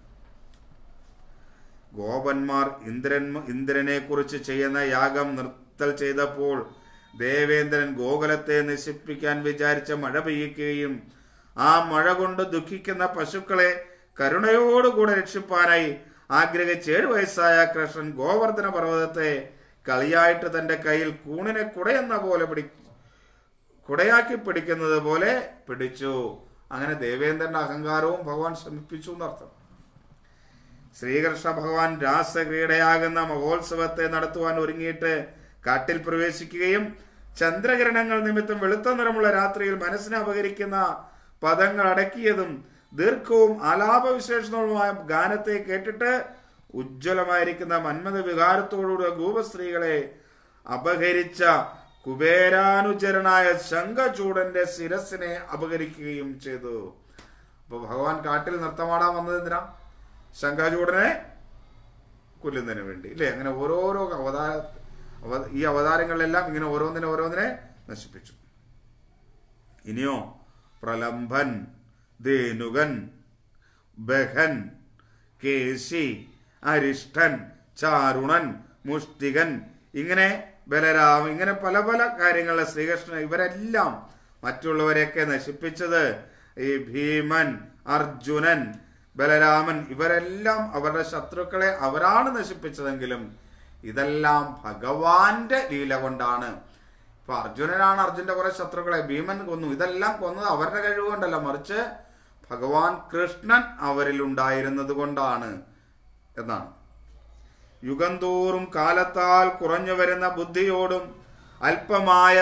ഗോപന്മാർ ഇന്ദ്രൻ ഇന്ദ്രനെ കുറിച്ച് ചെയ്യുന്ന യാഗം നിർത്തൽ ചെയ്തപ്പോൾ ദേവേന്ദ്രൻ ഗോകുലത്തെ നശിപ്പിക്കാൻ വിചാരിച്ച മഴ പെയ്യിക്കുകയും ആ മഴ കൊണ്ട് ദുഃഖിക്കുന്ന പശുക്കളെ കരുണയോടുകൂടെ രക്ഷിപ്പാനായി ആഗ്രഹിച്ച് ഏഴു വയസ്സായ കൃഷ്ണൻ ഗോവർദ്ധന പർവ്വതത്തെ കളിയായിട്ട് തന്റെ കയ്യിൽ കൂണിനെ കുടയെന്ന പോലെ പിടി കുടയാക്കി പിടിക്കുന്നത് പോലെ പിടിച്ചു അങ്ങനെ ദേവേന്ദ്രന്റെ അഹങ്കാരവും ഭഗവാൻ ശമിപ്പിച്ചു എന്നർത്ഥം ശ്രീകൃഷ്ണ ഭഗവാൻ രാസക്രീഡയാകുന്ന മഹോത്സവത്തെ നടത്തുവാൻ ഒരുങ്ങിയിട്ട് കാട്ടിൽ പ്രവേശിക്കുകയും ചന്ദ്രകിരണങ്ങൾ നിമിത്തം വെളുത്ത നിറമുള്ള രാത്രിയിൽ മനസ്സിനെ അപകരിക്കുന്ന പദങ്ങൾ അടക്കിയതും ദീർഘവും ആലാപവിശേഷണവുമായ ഗാനത്തെ കേട്ടിട്ട് ഉജ്ജ്വലമായിരിക്കുന്ന മന്മത വികാരത്തോടുകൂടിയ ഗൂപസ്ത്രീകളെ അപഹരിച്ച കുബേരാനുചരനായ ശംഖചൂടന്റെ ശിരസിനെ അപഹരിക്കുകയും ചെയ്തു അപ്പൊ ഭഗവാൻ കാട്ടിൽ നൃത്തമാടാൻ വന്നത് എന്തിനാ ശംഖചൂടനെ കൊല്ലുന്നതിന് വേണ്ടി ഇല്ലേ അങ്ങനെ ഓരോരോ അവതാര അവ- ഈ അവതാരങ്ങളിലെല്ലാം ഇങ്ങനെ ഓരോന്നിനെ ഓരോന്നിനെ നശിപ്പിച്ചു ഇനിയോ പ്രലംബൻ ധേനുകൻ ബഹൻ കേശി അരിഷ്ടൻ ചാരുണൻ മുഷ്ടികൻ ഇങ്ങനെ ബലരാം ഇങ്ങനെ പല പല കാര്യങ്ങളിലെ ശ്രീകൃഷ്ണൻ ഇവരെല്ലാം മറ്റുള്ളവരെയൊക്കെ നശിപ്പിച്ചത് ഈ ഭീമൻ അർജുനൻ ബലരാമൻ ഇവരെല്ലാം അവരുടെ ശത്രുക്കളെ അവരാണ് നശിപ്പിച്ചതെങ്കിലും ഇതെല്ലാം ഭഗവാന്റെ ലീല കൊണ്ടാണ് ഇപ്പൊ അർജുനനാണ് അർജുന്റെ കുറെ ശത്രുക്കളെ ഭീമൻ കൊന്നു ഇതെല്ലാം കൊന്നത് അവരുടെ കഴിവ് കൊണ്ടല്ല മറിച്ച് ഭഗവാൻ കൃഷ്ണൻ അവരിൽ ഉണ്ടായിരുന്നത് കൊണ്ടാണ് എന്നാണ് യുഗം തോറും കാലത്താൽ കുറഞ്ഞു വരുന്ന ബുദ്ധിയോടും അല്പമായ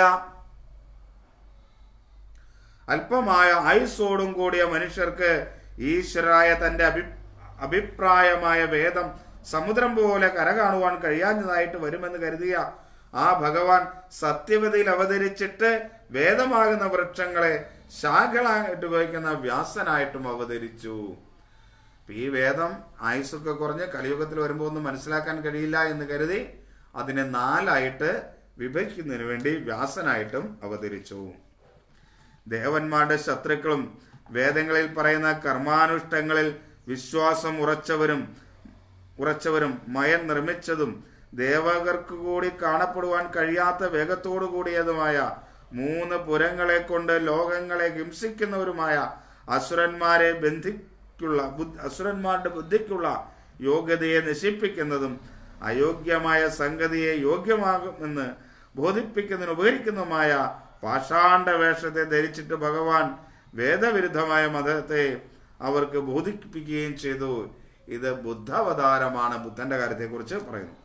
അല്പമായ ഐസോടും കൂടിയ മനുഷ്യർക്ക് ഈശ്വരായ തന്റെ അഭി അഭിപ്രായമായ വേദം സമുദ്രം പോലെ കര കാണുവാൻ കഴിയാഞ്ഞതായിട്ട് വരുമെന്ന് കരുതിയ ആ ഭഗവാൻ സത്യവതിയിൽ അവതരിച്ചിട്ട് വേദമാകുന്ന വൃക്ഷങ്ങളെ ശാഖകളായിട്ട് ഉപയോഗിക്കുന്ന വ്യാസനായിട്ടും അവതരിച്ചു അപ്പൊ ഈ വേദം ആയുസ്സൊക്കെ കുറഞ്ഞ് കലിയുഗത്തിൽ വരുമ്പോൾ ഒന്നും മനസ്സിലാക്കാൻ കഴിയില്ല എന്ന് കരുതി അതിനെ നാലായിട്ട് വിഭജിക്കുന്നതിന് വേണ്ടി വ്യാസനായിട്ടും അവതരിച്ചു ദേവന്മാരുടെ ശത്രുക്കളും വേദങ്ങളിൽ പറയുന്ന കർമാനുഷ്ഠങ്ങളിൽ വിശ്വാസം ഉറച്ചവരും ഉറച്ചവരും മയൻ നിർമ്മിച്ചതും ദേവകർക്ക് കൂടി കാണപ്പെടുവാൻ കഴിയാത്ത വേഗത്തോടു കൂടിയതുമായ മൂന്ന് പുരങ്ങളെ കൊണ്ട് ലോകങ്ങളെ ഹിംസിക്കുന്നവരുമായ അസുരന്മാരെ ബന്ധിക്കുള്ള ബുദ്ധ- അസുരന്മാരുടെ ബുദ്ധിക്കുള്ള യോഗ്യതയെ നശിപ്പിക്കുന്നതും അയോഗ്യമായ സംഗതിയെ യോഗ്യമാകുമെന്ന് ബോധിപ്പിക്കുന്നതിന് ഉപകരിക്കുന്നതുമായ പാഷാണ്ഡ വേഷത്തെ ധരിച്ചിട്ട് ഭഗവാൻ വേദവിരുദ്ധമായ മതത്തെ അവർക്ക് ബോധിപ്പിക്കുകയും ചെയ്തു ഇത് ബുദ്ധാവതാരമാണ് ബുദ്ധന്റെ കാര്യത്തെക്കുറിച്ച് പറയുന്നു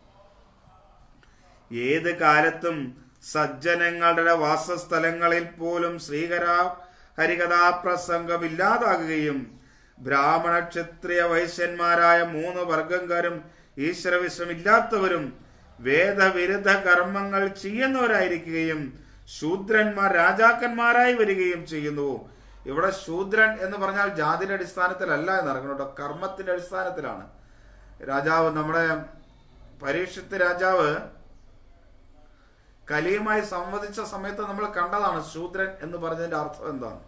ഏത് കാലത്തും സജ്ജനങ്ങളുടെ വാസസ്ഥലങ്ങളിൽ പോലും ശ്രീകര ഹരികഥാപ്രസംഗം ഇല്ലാതാകുകയും ബ്രാഹ്മണ ക്ഷത്രിയ വൈശ്യന്മാരായ മൂന്ന് വർഗക്കാരും ഈശ്വരവിശ്വമില്ലാത്തവരും വേദവിരുദ്ധ കർമ്മങ്ങൾ ചെയ്യുന്നവരായിരിക്കുകയും ശൂദ്രന്മാർ രാജാക്കന്മാരായി വരികയും ചെയ്യുന്നു ഇവിടെ ശൂദ്രൻ എന്ന് പറഞ്ഞാൽ ജാതിയുടെ അടിസ്ഥാനത്തിലല്ല എന്ന് നടക്കണം കേട്ടോ കർമ്മത്തിന്റെ അടിസ്ഥാനത്തിലാണ് രാജാവ് നമ്മുടെ പരീക്ഷത്ത് രാജാവ് കലിയുമായി സംവദിച്ച സമയത്ത് നമ്മൾ കണ്ടതാണ് ശൂദ്രൻ എന്ന് പറഞ്ഞതിന്റെ അർത്ഥം എന്താണ്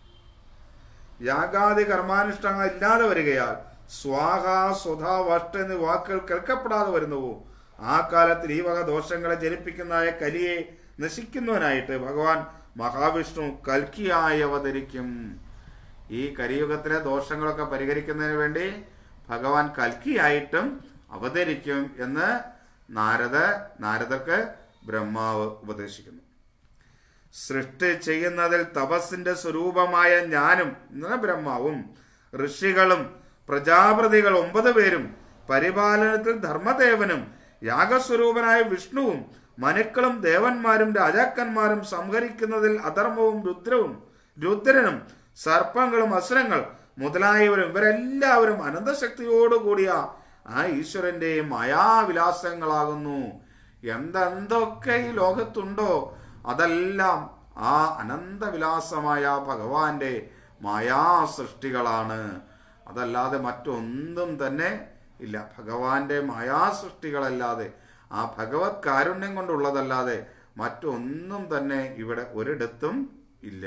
യാഗാദി കർമാനുഷ്ഠാനങ്ങൾ ഇല്ലാതെ വരികയാൽ സ്വാഹ സ്വധ വഷ്ട എന്നീ വാക്കുകൾ കേൾക്കപ്പെടാതെ വരുന്നുവോ ആ കാലത്തിൽ ഈ വക ദോഷങ്ങളെ ജനിപ്പിക്കുന്നതായ കലിയെ നശിക്കുന്നവനായിട്ട് ഭഗവാൻ മഹാവിഷ്ണു കൽക്കിയായി അവതരിക്കും ഈ കലിയുഗത്തിലെ ദോഷങ്ങളൊക്കെ പരിഹരിക്കുന്നതിന് വേണ്ടി ഭഗവാൻ കൽക്കിയായിട്ടും അവതരിക്കും എന്ന് നാരദ നാരദർക്ക് ബ്രഹ്മാവ് ഉപദേശിക്കുന്നു സൃഷ്ടി ചെയ്യുന്നതിൽ തപസ്സിന്റെ സ്വരൂപമായ ഞാനും എന്ന ബ്രഹ്മാവും ഋഷികളും പ്രജാപതികൾ ഒമ്പത് പേരും പരിപാലനത്തിൽ ധർമ്മദേവനും യാഗസ്വരൂപനായ വിഷ്ണുവും മനുക്കളും ദേവന്മാരും രാജാക്കന്മാരും സംഹരിക്കുന്നതിൽ അധർമ്മവും രുദ്രവും രുദ്രനും സർപ്പങ്ങളും അസുരങ്ങൾ മുതലായവരും ഇവരെല്ലാവരും അനന്തശക്തിയോടുകൂടിയ ആ ഈശ്വരന്റെ മായാവിലാസങ്ങളാകുന്നു എന്തെന്തൊക്കെ ഈ ലോകത്തുണ്ടോ അതെല്ലാം ആ അനന്തവിലാസമായ ഭഗവാന്റെ മായാ സൃഷ്ടികളാണ് അതല്ലാതെ മറ്റൊന്നും തന്നെ ഇല്ല ഭഗവാന്റെ മായാ സൃഷ്ടികളല്ലാതെ ആ ഭഗവത് കാരുണ്യം കൊണ്ടുള്ളതല്ലാതെ മറ്റൊന്നും തന്നെ ഇവിടെ ഒരിടത്തും ഇല്ല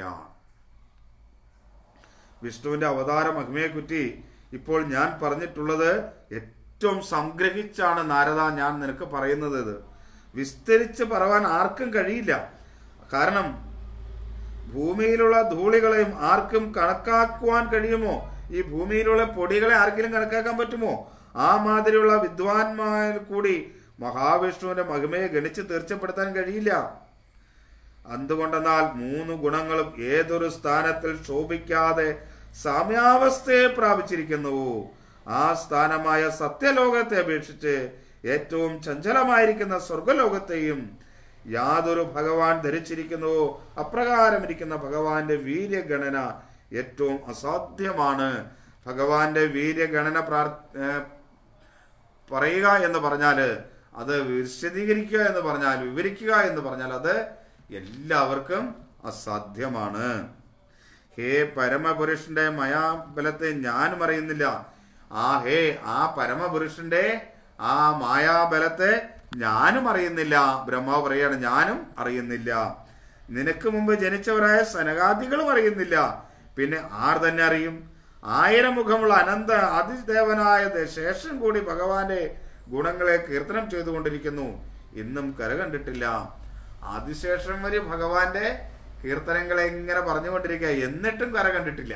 വിഷ്ണുവിന്റെ അവതാര മഹിമയെക്കുറ്റി ഇപ്പോൾ ഞാൻ പറഞ്ഞിട്ടുള്ളത് ഏറ്റവും സംഗ്രഹിച്ചാണ് നാരദ ഞാൻ നിനക്ക് പറയുന്നത് ഇത് വിസ്തരിച്ച് പറവാൻ ആർക്കും കഴിയില്ല കാരണം ഭൂമിയിലുള്ള ധൂളികളെയും ആർക്കും കണക്കാക്കുവാൻ കഴിയുമോ ഈ ഭൂമിയിലുള്ള പൊടികളെ ആർക്കെങ്കിലും കണക്കാക്കാൻ പറ്റുമോ ആ മാതിരിയുള്ള വിദ്വാൻമാരിൽ കൂടി മഹാവിഷ്ണുവിന്റെ മഹിമയെ ഗണിച്ച് തീർച്ചപ്പെടുത്താൻ കഴിയില്ല എന്തുകൊണ്ടെന്നാൽ മൂന്ന് ഗുണങ്ങളും ഏതൊരു സ്ഥാനത്തിൽ ശോഭിക്കാതെ സാമ്യാവസ്ഥയെ പ്രാപിച്ചിരിക്കുന്നു ആ സ്ഥാനമായ സത്യലോകത്തെ അപേക്ഷിച്ച് ഏറ്റവും ചഞ്ചലമായിരിക്കുന്ന സ്വർഗലോകത്തെയും യാതൊരു ഭഗവാൻ ധരിച്ചിരിക്കുന്നുവോ അപ്രകാരം ഇരിക്കുന്ന ഭഗവാന്റെ വീര്യഗണന ഏറ്റവും അസാധ്യമാണ് ഭഗവാന്റെ വീര്യഗണന പ്രാർ ഏഹ് പറയുക എന്ന് പറഞ്ഞാൽ അത് വിശദീകരിക്കുക എന്ന് പറഞ്ഞാൽ വിവരിക്കുക എന്ന് പറഞ്ഞാൽ അത് എല്ലാവർക്കും അസാധ്യമാണ് ഹേ പരമപുരുഷന്റെ മയാബലത്തെ ഞാനും അറിയുന്നില്ല ആ ഹേ ആ പരമപുരുഷന്റെ ആ മായാബലത്തെ ഞാനും അറിയുന്നില്ല ബ്രഹ്മാവ് പറയാണ് ഞാനും അറിയുന്നില്ല നിനക്ക് മുമ്പ് ജനിച്ചവരായ സനകാദികളും അറിയുന്നില്ല പിന്നെ ആർ തന്നെ അറിയും ആയിരം മുഖമുള്ള അനന്ത അതിദേവനായ ശേഷം കൂടി ഭഗവാന്റെ ഗുണങ്ങളെ കീർത്തനം ചെയ്തുകൊണ്ടിരിക്കുന്നു ഇന്നും കരകണ്ടിട്ടില്ല ആദിശേഷം വരെ ഭഗവാന്റെ കീർത്തനങ്ങളെ ഇങ്ങനെ പറഞ്ഞുകൊണ്ടിരിക്കുക എന്നിട്ടും കര കണ്ടിട്ടില്ല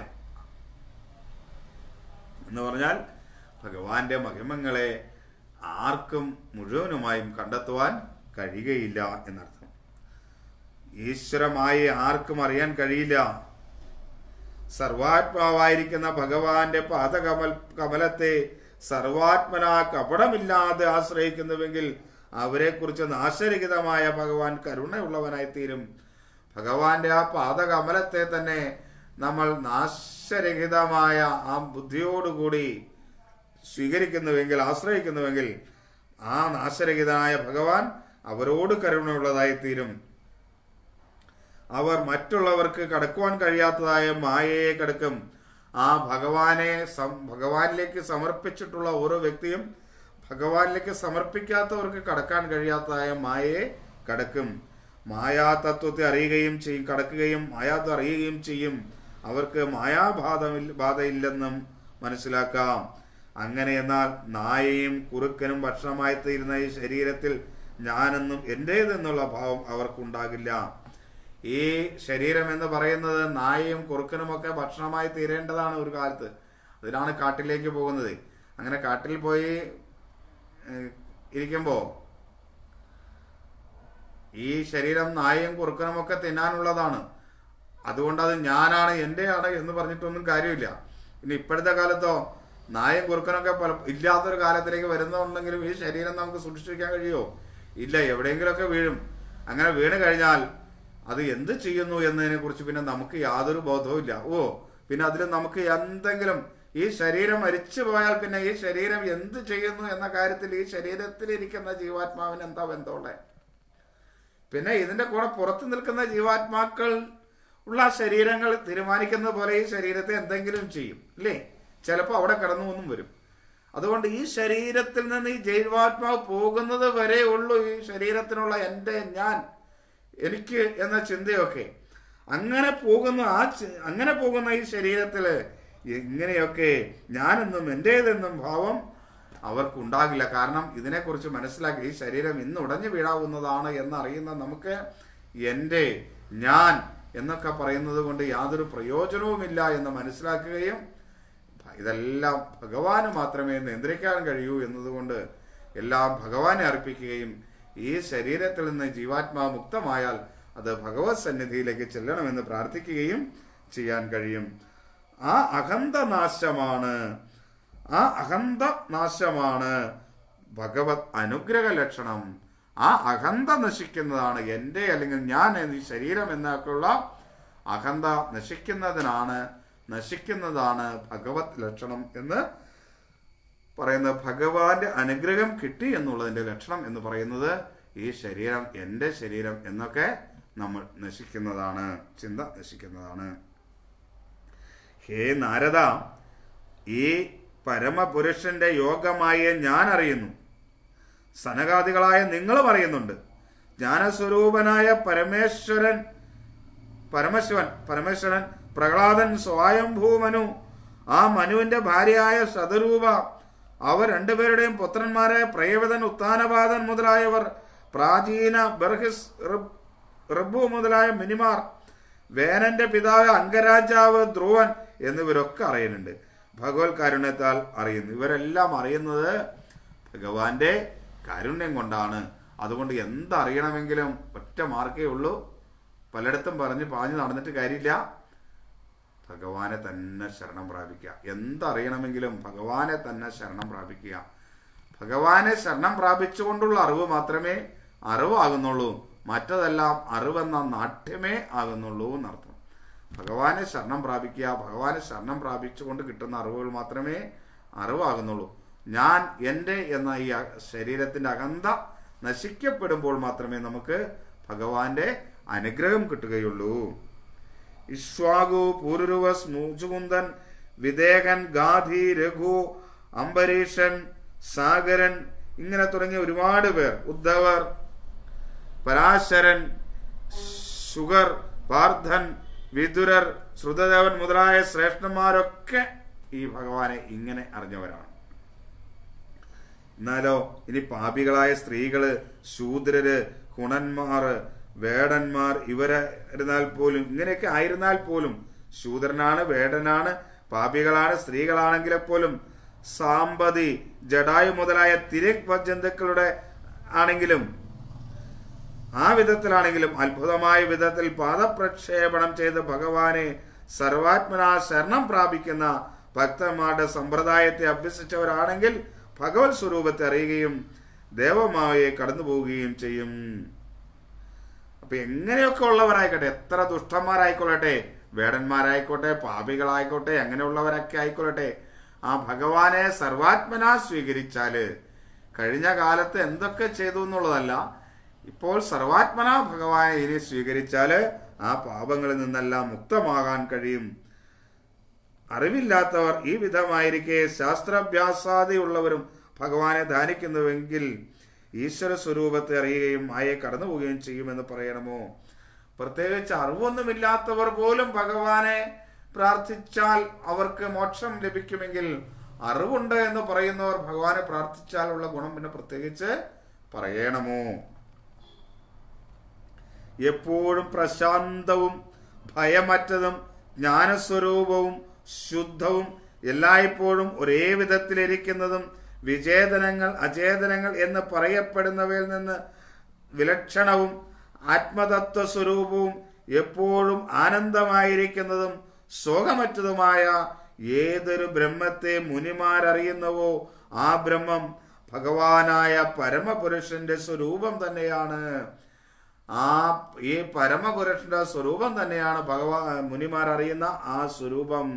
എന്ന് പറഞ്ഞാൽ ഭഗവാന്റെ മഹിമങ്ങളെ ആർക്കും മുഴുവനുമായും കണ്ടെത്തുവാൻ കഴിയുകയില്ല എന്നർത്ഥം ഈശ്വരമായി ആർക്കും അറിയാൻ കഴിയില്ല സർവാത്മാവായിരിക്കുന്ന ഭഗവാന്റെ പാദകമൽ കമലത്തെ സർവാത്മന കപടമില്ലാതെ ആശ്രയിക്കുന്നുവെങ്കിൽ അവരെക്കുറിച്ച് നാശരഹിതമായ ഭഗവാൻ കരുണയുള്ളവനായി തീരും ഭഗവാന്റെ ആ പാദകമലത്തെ തന്നെ നമ്മൾ നാശരഹിതമായ ആ ബുദ്ധിയോടുകൂടി സ്വീകരിക്കുന്നുവെങ്കിൽ ആശ്രയിക്കുന്നുവെങ്കിൽ ആ നാശരഹിതനായ ഭഗവാൻ അവരോട് കരുണയുള്ളതായി തീരും അവർ മറ്റുള്ളവർക്ക് കടക്കുവാൻ കഴിയാത്തതായ മായയെ കടക്കും ആ ഭഗവാനെ സം- ഭഗവാനിലേക്ക് സമർപ്പിച്ചിട്ടുള്ള ഓരോ വ്യക്തിയും ഭഗവാനിലേക്ക് സമർപ്പിക്കാത്തവർക്ക് കടക്കാൻ കഴിയാത്തതായ മായയെ കടക്കും മായാ തത്വത്തെ അറിയുകയും ചെയ്യും കടക്കുകയും മായാത്ത അറിയുകയും ചെയ്യും അവർക്ക് മായാബാധമില്ല ബാധയില്ലെന്നും മനസ്സിലാക്കാം അങ്ങനെ എന്നാൽ നായയും കുറുക്കനും ഭക്ഷണമായി തീരുന്ന ഈ ശരീരത്തിൽ ഞാനെന്നും എൻ്റേതെന്നുള്ള ഭാവം അവർക്കുണ്ടാകില്ല ഈ ശരീരം എന്ന് പറയുന്നത് നായയും കുറുക്കനുമൊക്കെ ഭക്ഷണമായി തീരേണ്ടതാണ് ഒരു കാലത്ത് അതിനാണ് കാട്ടിലേക്ക് പോകുന്നത് അങ്ങനെ കാട്ടിൽ പോയി ഏഹ്, ഇരിക്കുമ്പോൾ ഈ ശരീരം നായയും കുറുക്കനും ഒക്കെ തിന്നാനുള്ളതാണ് അതുകൊണ്ട് അത് ഞാനാണ് എൻ്റെയാണ് എന്ന് പറഞ്ഞിട്ടൊന്നും കാര്യമില്ല ഇനി ഇപ്പോഴത്തെ കാലത്തോ നായും കുറുക്കനൊക്കെ പല ഇല്ലാത്തൊരു കാലത്തിലേക്ക് വരുന്നുണ്ടെങ്കിലും ഈ ശരീരം നമുക്ക് സൂക്ഷിച്ചിരിക്കാൻ കഴിയുമോ ഇല്ല എവിടെയെങ്കിലുമൊക്കെ വീഴും അങ്ങനെ വീണ് കഴിഞ്ഞാൽ അത് എന്ത് ചെയ്യുന്നു എന്നതിനെ കുറിച്ച് പിന്നെ നമുക്ക് യാതൊരു ബോധവും ഇല്ല ഓ പിന്നെ അതിൽ നമുക്ക് എന്തെങ്കിലും ഈ ശരീരം മരിച്ചു പോയാൽ പിന്നെ ഈ ശരീരം എന്ത് ചെയ്യുന്നു എന്ന കാര്യത്തിൽ ഈ ശരീരത്തിലിരിക്കുന്ന ജീവാത്മാവിന് എന്താ ബന്ധമുള്ളത് പിന്നെ ഇതിന്റെ കൂടെ പുറത്തു നിൽക്കുന്ന ജീവാത്മാക്കൾ ഉള്ള ശരീരങ്ങൾ തീരുമാനിക്കുന്നത് പോലെ ഈ ശരീരത്തെ എന്തെങ്കിലും ചെയ്യും അല്ലേ ചിലപ്പോൾ അവിടെ കിടന്നു ഒന്നും വരും അതുകൊണ്ട് ഈ ശരീരത്തിൽ നിന്ന് ഈ ജൈവാത്മാവ് പോകുന്നത് വരെ ഉള്ളൂ ഈ ശരീരത്തിനുള്ള എൻ്റെ ഞാൻ എനിക്ക് എന്ന ചിന്തയൊക്കെ അങ്ങനെ പോകുന്ന ആ ചി- അങ്ങനെ പോകുന്ന ഈ ശരീരത്തിൽ ഇങ്ങനെയൊക്കെ ഞാനെന്നും എൻ്റേതെന്നും ഭാവം അവർക്കുണ്ടാകില്ല കാരണം ഇതിനെക്കുറിച്ച് മനസ്സിലാക്കി ഈ ശരീരം ഇന്ന് ഉടഞ്ഞു വീഴാവുന്നതാണ് എന്നറിയുന്ന നമുക്ക് എൻ്റെ ഞാൻ എന്നൊക്കെ പറയുന്നത് കൊണ്ട് യാതൊരു പ്രയോജനവുമില്ല എന്ന് മനസ്സിലാക്കുകയും ഇതെല്ലാം ഭഗവാന് മാത്രമേ നിയന്ത്രിക്കാൻ കഴിയൂ എന്നതുകൊണ്ട് എല്ലാം ഭഗവാനെ അർപ്പിക്കുകയും ഈ ശരീരത്തിൽ നിന്ന് ജീവാത്മാവ് മുക്തമായാൽ അത് ഭഗവത് സന്നിധിയിലേക്ക് ചെല്ലണമെന്ന് പ്രാർത്ഥിക്കുകയും ചെയ്യാൻ കഴിയും ആ അഹന്ത നാശമാണ് ആ അഹന്ത നാശമാണ് ഭഗവത് അനുഗ്രഹ ലക്ഷണം ആ അഹന്ത നശിക്കുന്നതാണ് എൻ്റെ അല്ലെങ്കിൽ ഞാൻ എന്ന ഈ ശരീരം എന്നൊക്കെയുള്ള അഹന്ത നശിക്കുന്നതിനാണ് നശിക്കുന്നതാണ് ഭഗവത് ലക്ഷണം എന്ന് പറയുന്നത് ഭഗവാന്റെ അനുഗ്രഹം കിട്ടി എന്നുള്ളതിന്റെ ലക്ഷണം എന്ന് പറയുന്നത് ഈ ശരീരം എൻ്റെ ശരീരം എന്നൊക്കെ നമ്മൾ നശിക്കുന്നതാണ് ചിന്ത നശിക്കുന്നതാണ് ഹേ നാരദ ഈ പരമപുരുഷന്റെ യോഗമായ ഞാൻ അറിയുന്നു സനകാദികളായ നിങ്ങളും അറിയുന്നുണ്ട് ജ്ഞാനസ്വരൂപനായ പരമേശ്വരൻ പരമശിവൻ പരമേശ്വരൻ പ്രഹ്ലാദൻ സ്വയംഭൂമനു ആ മനുവിന്റെ ഭാര്യയായ ശതരൂപ അവർ രണ്ടുപേരുടെയും പുത്രന്മാരായ പ്രയവതൻ ഉത്താനപാദൻ മുതലായവർ പ്രാചീന ബർഹിസ് ഋ- ഋഭു മുതലായ മിനിമാർ വേനന്റെ പിതാവ് അംഗരാജാവ് ധ്രുവൻ എന്നിവരൊക്കെ അറിയുന്നുണ്ട് ഭഗവത് കാരുണ്യത്താൽ അറിയുന്നു ഇവരെല്ലാം അറിയുന്നത് ഭഗവാന്റെ കാരുണ്യം കൊണ്ടാണ് അതുകൊണ്ട് എന്തറിയണമെങ്കിലും ഒറ്റ മാർക്കേ ഉള്ളൂ പലയിടത്തും പറഞ്ഞ് പാഞ്ഞു നടന്നിട്ട് കാര്യമില്ല ഭഗവാനെ തന്നെ ശരണം പ്രാപിക്കുക എന്തറിയണമെങ്കിലും ഭഗവാനെ തന്നെ ശരണം പ്രാപിക്കുക ഭഗവാനെ ശരണം പ്രാപിച്ചുകൊണ്ടുള്ള അറിവ് മാത്രമേ അറിവാകുന്നുള്ളൂ മറ്റതെല്ലാം അറിവെന്ന നാട്യമേ ആകുന്നുള്ളൂ എന്നർത്ഥം ഭഗവാനെ ശരണം പ്രാപിക്കുക ഭഗവാനെ ശരണം പ്രാപിച്ചുകൊണ്ട് കിട്ടുന്ന അറിവുകൾ മാത്രമേ അറിവാകുന്നുള്ളൂ ഞാൻ എൻ്റെ എന്ന ഈ അ- ശരീരത്തിന്റെ അകന്ത നശിക്കപ്പെടുമ്പോൾ മാത്രമേ നമുക്ക് ഭഗവാന്റെ അനുഗ്രഹം കിട്ടുകയുള്ളൂ ഇഷ്വാകു പൂരുരുവസ് മൂചുകുന്ദൻ വിദേഹൻ ഗാധി രഘു അംബരീഷൻ സാഗരൻ ഇങ്ങനെ തുടങ്ങിയ ഒരുപാട് പേർ ഉദ്ധവർ പരാശരൻ ശുഗർ പാർത്ഥൻ വിതുരർ ശ്രുതദേവൻ മുതലായ ശ്രേഷ്ഠന്മാരൊക്കെ ഈ ഭഗവാനെ ഇങ്ങനെ അറിഞ്ഞവരാണ് എന്നാലോ ഇനി പാപികളായ സ്ത്രീകള് ശൂദ്രര് കുണന്മാർ വേടന്മാർ ഇവരായിരുന്നാൽ പോലും ഇങ്ങനെയൊക്കെ ആയിരുന്നാൽ പോലും ശൂദ്രനാണ് വേടനാണ് പാപികളാണ് സ്ത്രീകളാണെങ്കിലെ പോലും സാമ്പതി ജഡായു മുതലായ തിരക് ജന്തുക്കളുടെ ആണെങ്കിലും ആ വിധത്തിലാണെങ്കിലും അത്ഭുതമായ വിധത്തിൽ പാദപ്രക്ഷേപണം ചെയ്ത് ഭഗവാനെ സർവാത്മനാ ശരണം പ്രാപിക്കുന്ന ഭക്തന്മാരുടെ സമ്പ്രദായത്തെ അഭ്യസിച്ചവരാണെങ്കിൽ ഭഗവത് സ്വരൂപത്തെ അറിയുകയും ദേവമാവയെ കടന്നു പോവുകയും ചെയ്യും അപ്പൊ എങ്ങനെയൊക്കെ ഉള്ളവരായിക്കോട്ടെ എത്ര ദുഷ്ടന്മാരായിക്കൊള്ളട്ടെ വേടന്മാരായിക്കോട്ടെ പാപികളായിക്കോട്ടെ അങ്ങനെയുള്ളവരൊക്കെ ആയിക്കൊള്ളട്ടെ ആ ഭഗവാനെ സർവാത്മനാ സ്വീകരിച്ചാല് കഴിഞ്ഞ കാലത്ത് എന്തൊക്കെ ചെയ്തു എന്നുള്ളതല്ല ഇപ്പോൾ സർവാത്മനാ ഭഗവാനെ ഇനി സ്വീകരിച്ചാല് ആ പാപങ്ങളിൽ നിന്നെല്ലാം മുക്തമാകാൻ കഴിയും അറിവില്ലാത്തവർ ഈ വിധമായിരിക്കെ ശാസ്ത്രാഭ്യാസാദിയുള്ളവരും ഭഗവാനെ ധാനിക്കുന്നുവെങ്കിൽ ഈശ്വര സ്വരൂപത്തെ അറിയുകയും മായെ കടന്നു പോവുകയും ചെയ്യുമെന്ന് പറയണമോ പ്രത്യേകിച്ച് അറിവൊന്നുമില്ലാത്തവർ പോലും ഭഗവാനെ പ്രാർത്ഥിച്ചാൽ അവർക്ക് മോക്ഷം ലഭിക്കുമെങ്കിൽ അറിവുണ്ട് എന്ന് പറയുന്നവർ ഭഗവാനെ പ്രാർത്ഥിച്ചാലുള്ള ഗുണം പിന്നെ പ്രത്യേകിച്ച് പറയണമോ എപ്പോഴും പ്രശാന്തവും ഭയമറ്റതും ജ്ഞാനസ്വരൂപവും ശുദ്ധവും എല്ലായ്പ്പോഴും ഒരേ വിധത്തിലിരിക്കുന്നതും വിചേതനങ്ങൾ അചേതനങ്ങൾ എന്ന് പറയപ്പെടുന്നവയിൽ നിന്ന് വിലക്ഷണവും ആത്മതത്വ സ്വരൂപവും എപ്പോഴും ആനന്ദമായിരിക്കുന്നതും ശോകമറ്റതുമായ ഏതൊരു ബ്രഹ്മത്തെ മുനിമാരറിയുന്നുവോ ആ ബ്രഹ്മം ഭഗവാനായ പരമപുരുഷന്റെ സ്വരൂപം തന്നെയാണ് ആ ഈ പരമപുരുഷന്റെ സ്വരൂപം തന്നെയാണ് ഭഗവാ മുനിമാർ അറിയുന്ന ആ സ്വരൂപം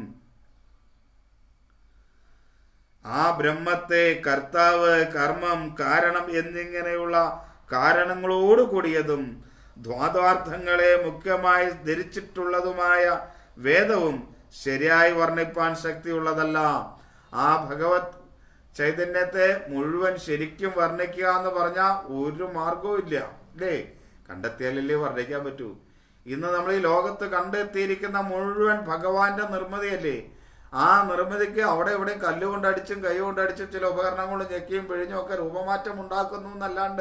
ആ ബ്രഹ്മത്തെ കർത്താവ് കർമ്മം കാരണം എന്നിങ്ങനെയുള്ള കാരണങ്ങളോട് കൂടിയതും ദ്വാദാർത്ഥങ്ങളെ മുഖ്യമായി ധരിച്ചിട്ടുള്ളതുമായ വേദവും ശരിയായി വർണ്ണിപ്പാൻ ശക്തിയുള്ളതല്ല ആ ഭഗവത് ചൈതന്യത്തെ മുഴുവൻ ശരിക്കും വർണ്ണിക്കുക എന്ന് പറഞ്ഞാൽ ഒരു മാർഗവും ഇല്ല അല്ലേ കണ്ടെത്തിയാലല്ലേ വർണ്ണിക്കാൻ പറ്റൂ ഇന്ന് നമ്മൾ ഈ ലോകത്ത് കണ്ടെത്തിയിരിക്കുന്ന മുഴുവൻ ഭഗവാന്റെ നിർമ്മിതിയല്ലേ ആ നിർമ്മിതിക്ക് അവിടെ ഇവിടെ കല്ലുകൊണ്ട് അടിച്ചും കൈ കൊണ്ട് അടിച്ചും ചില ഉപകരണങ്ങൾ ഞെക്കിയും പിഴിഞ്ഞും ഒക്കെ രൂപമാറ്റം ഉണ്ടാക്കുന്നു എന്നല്ലാണ്ട്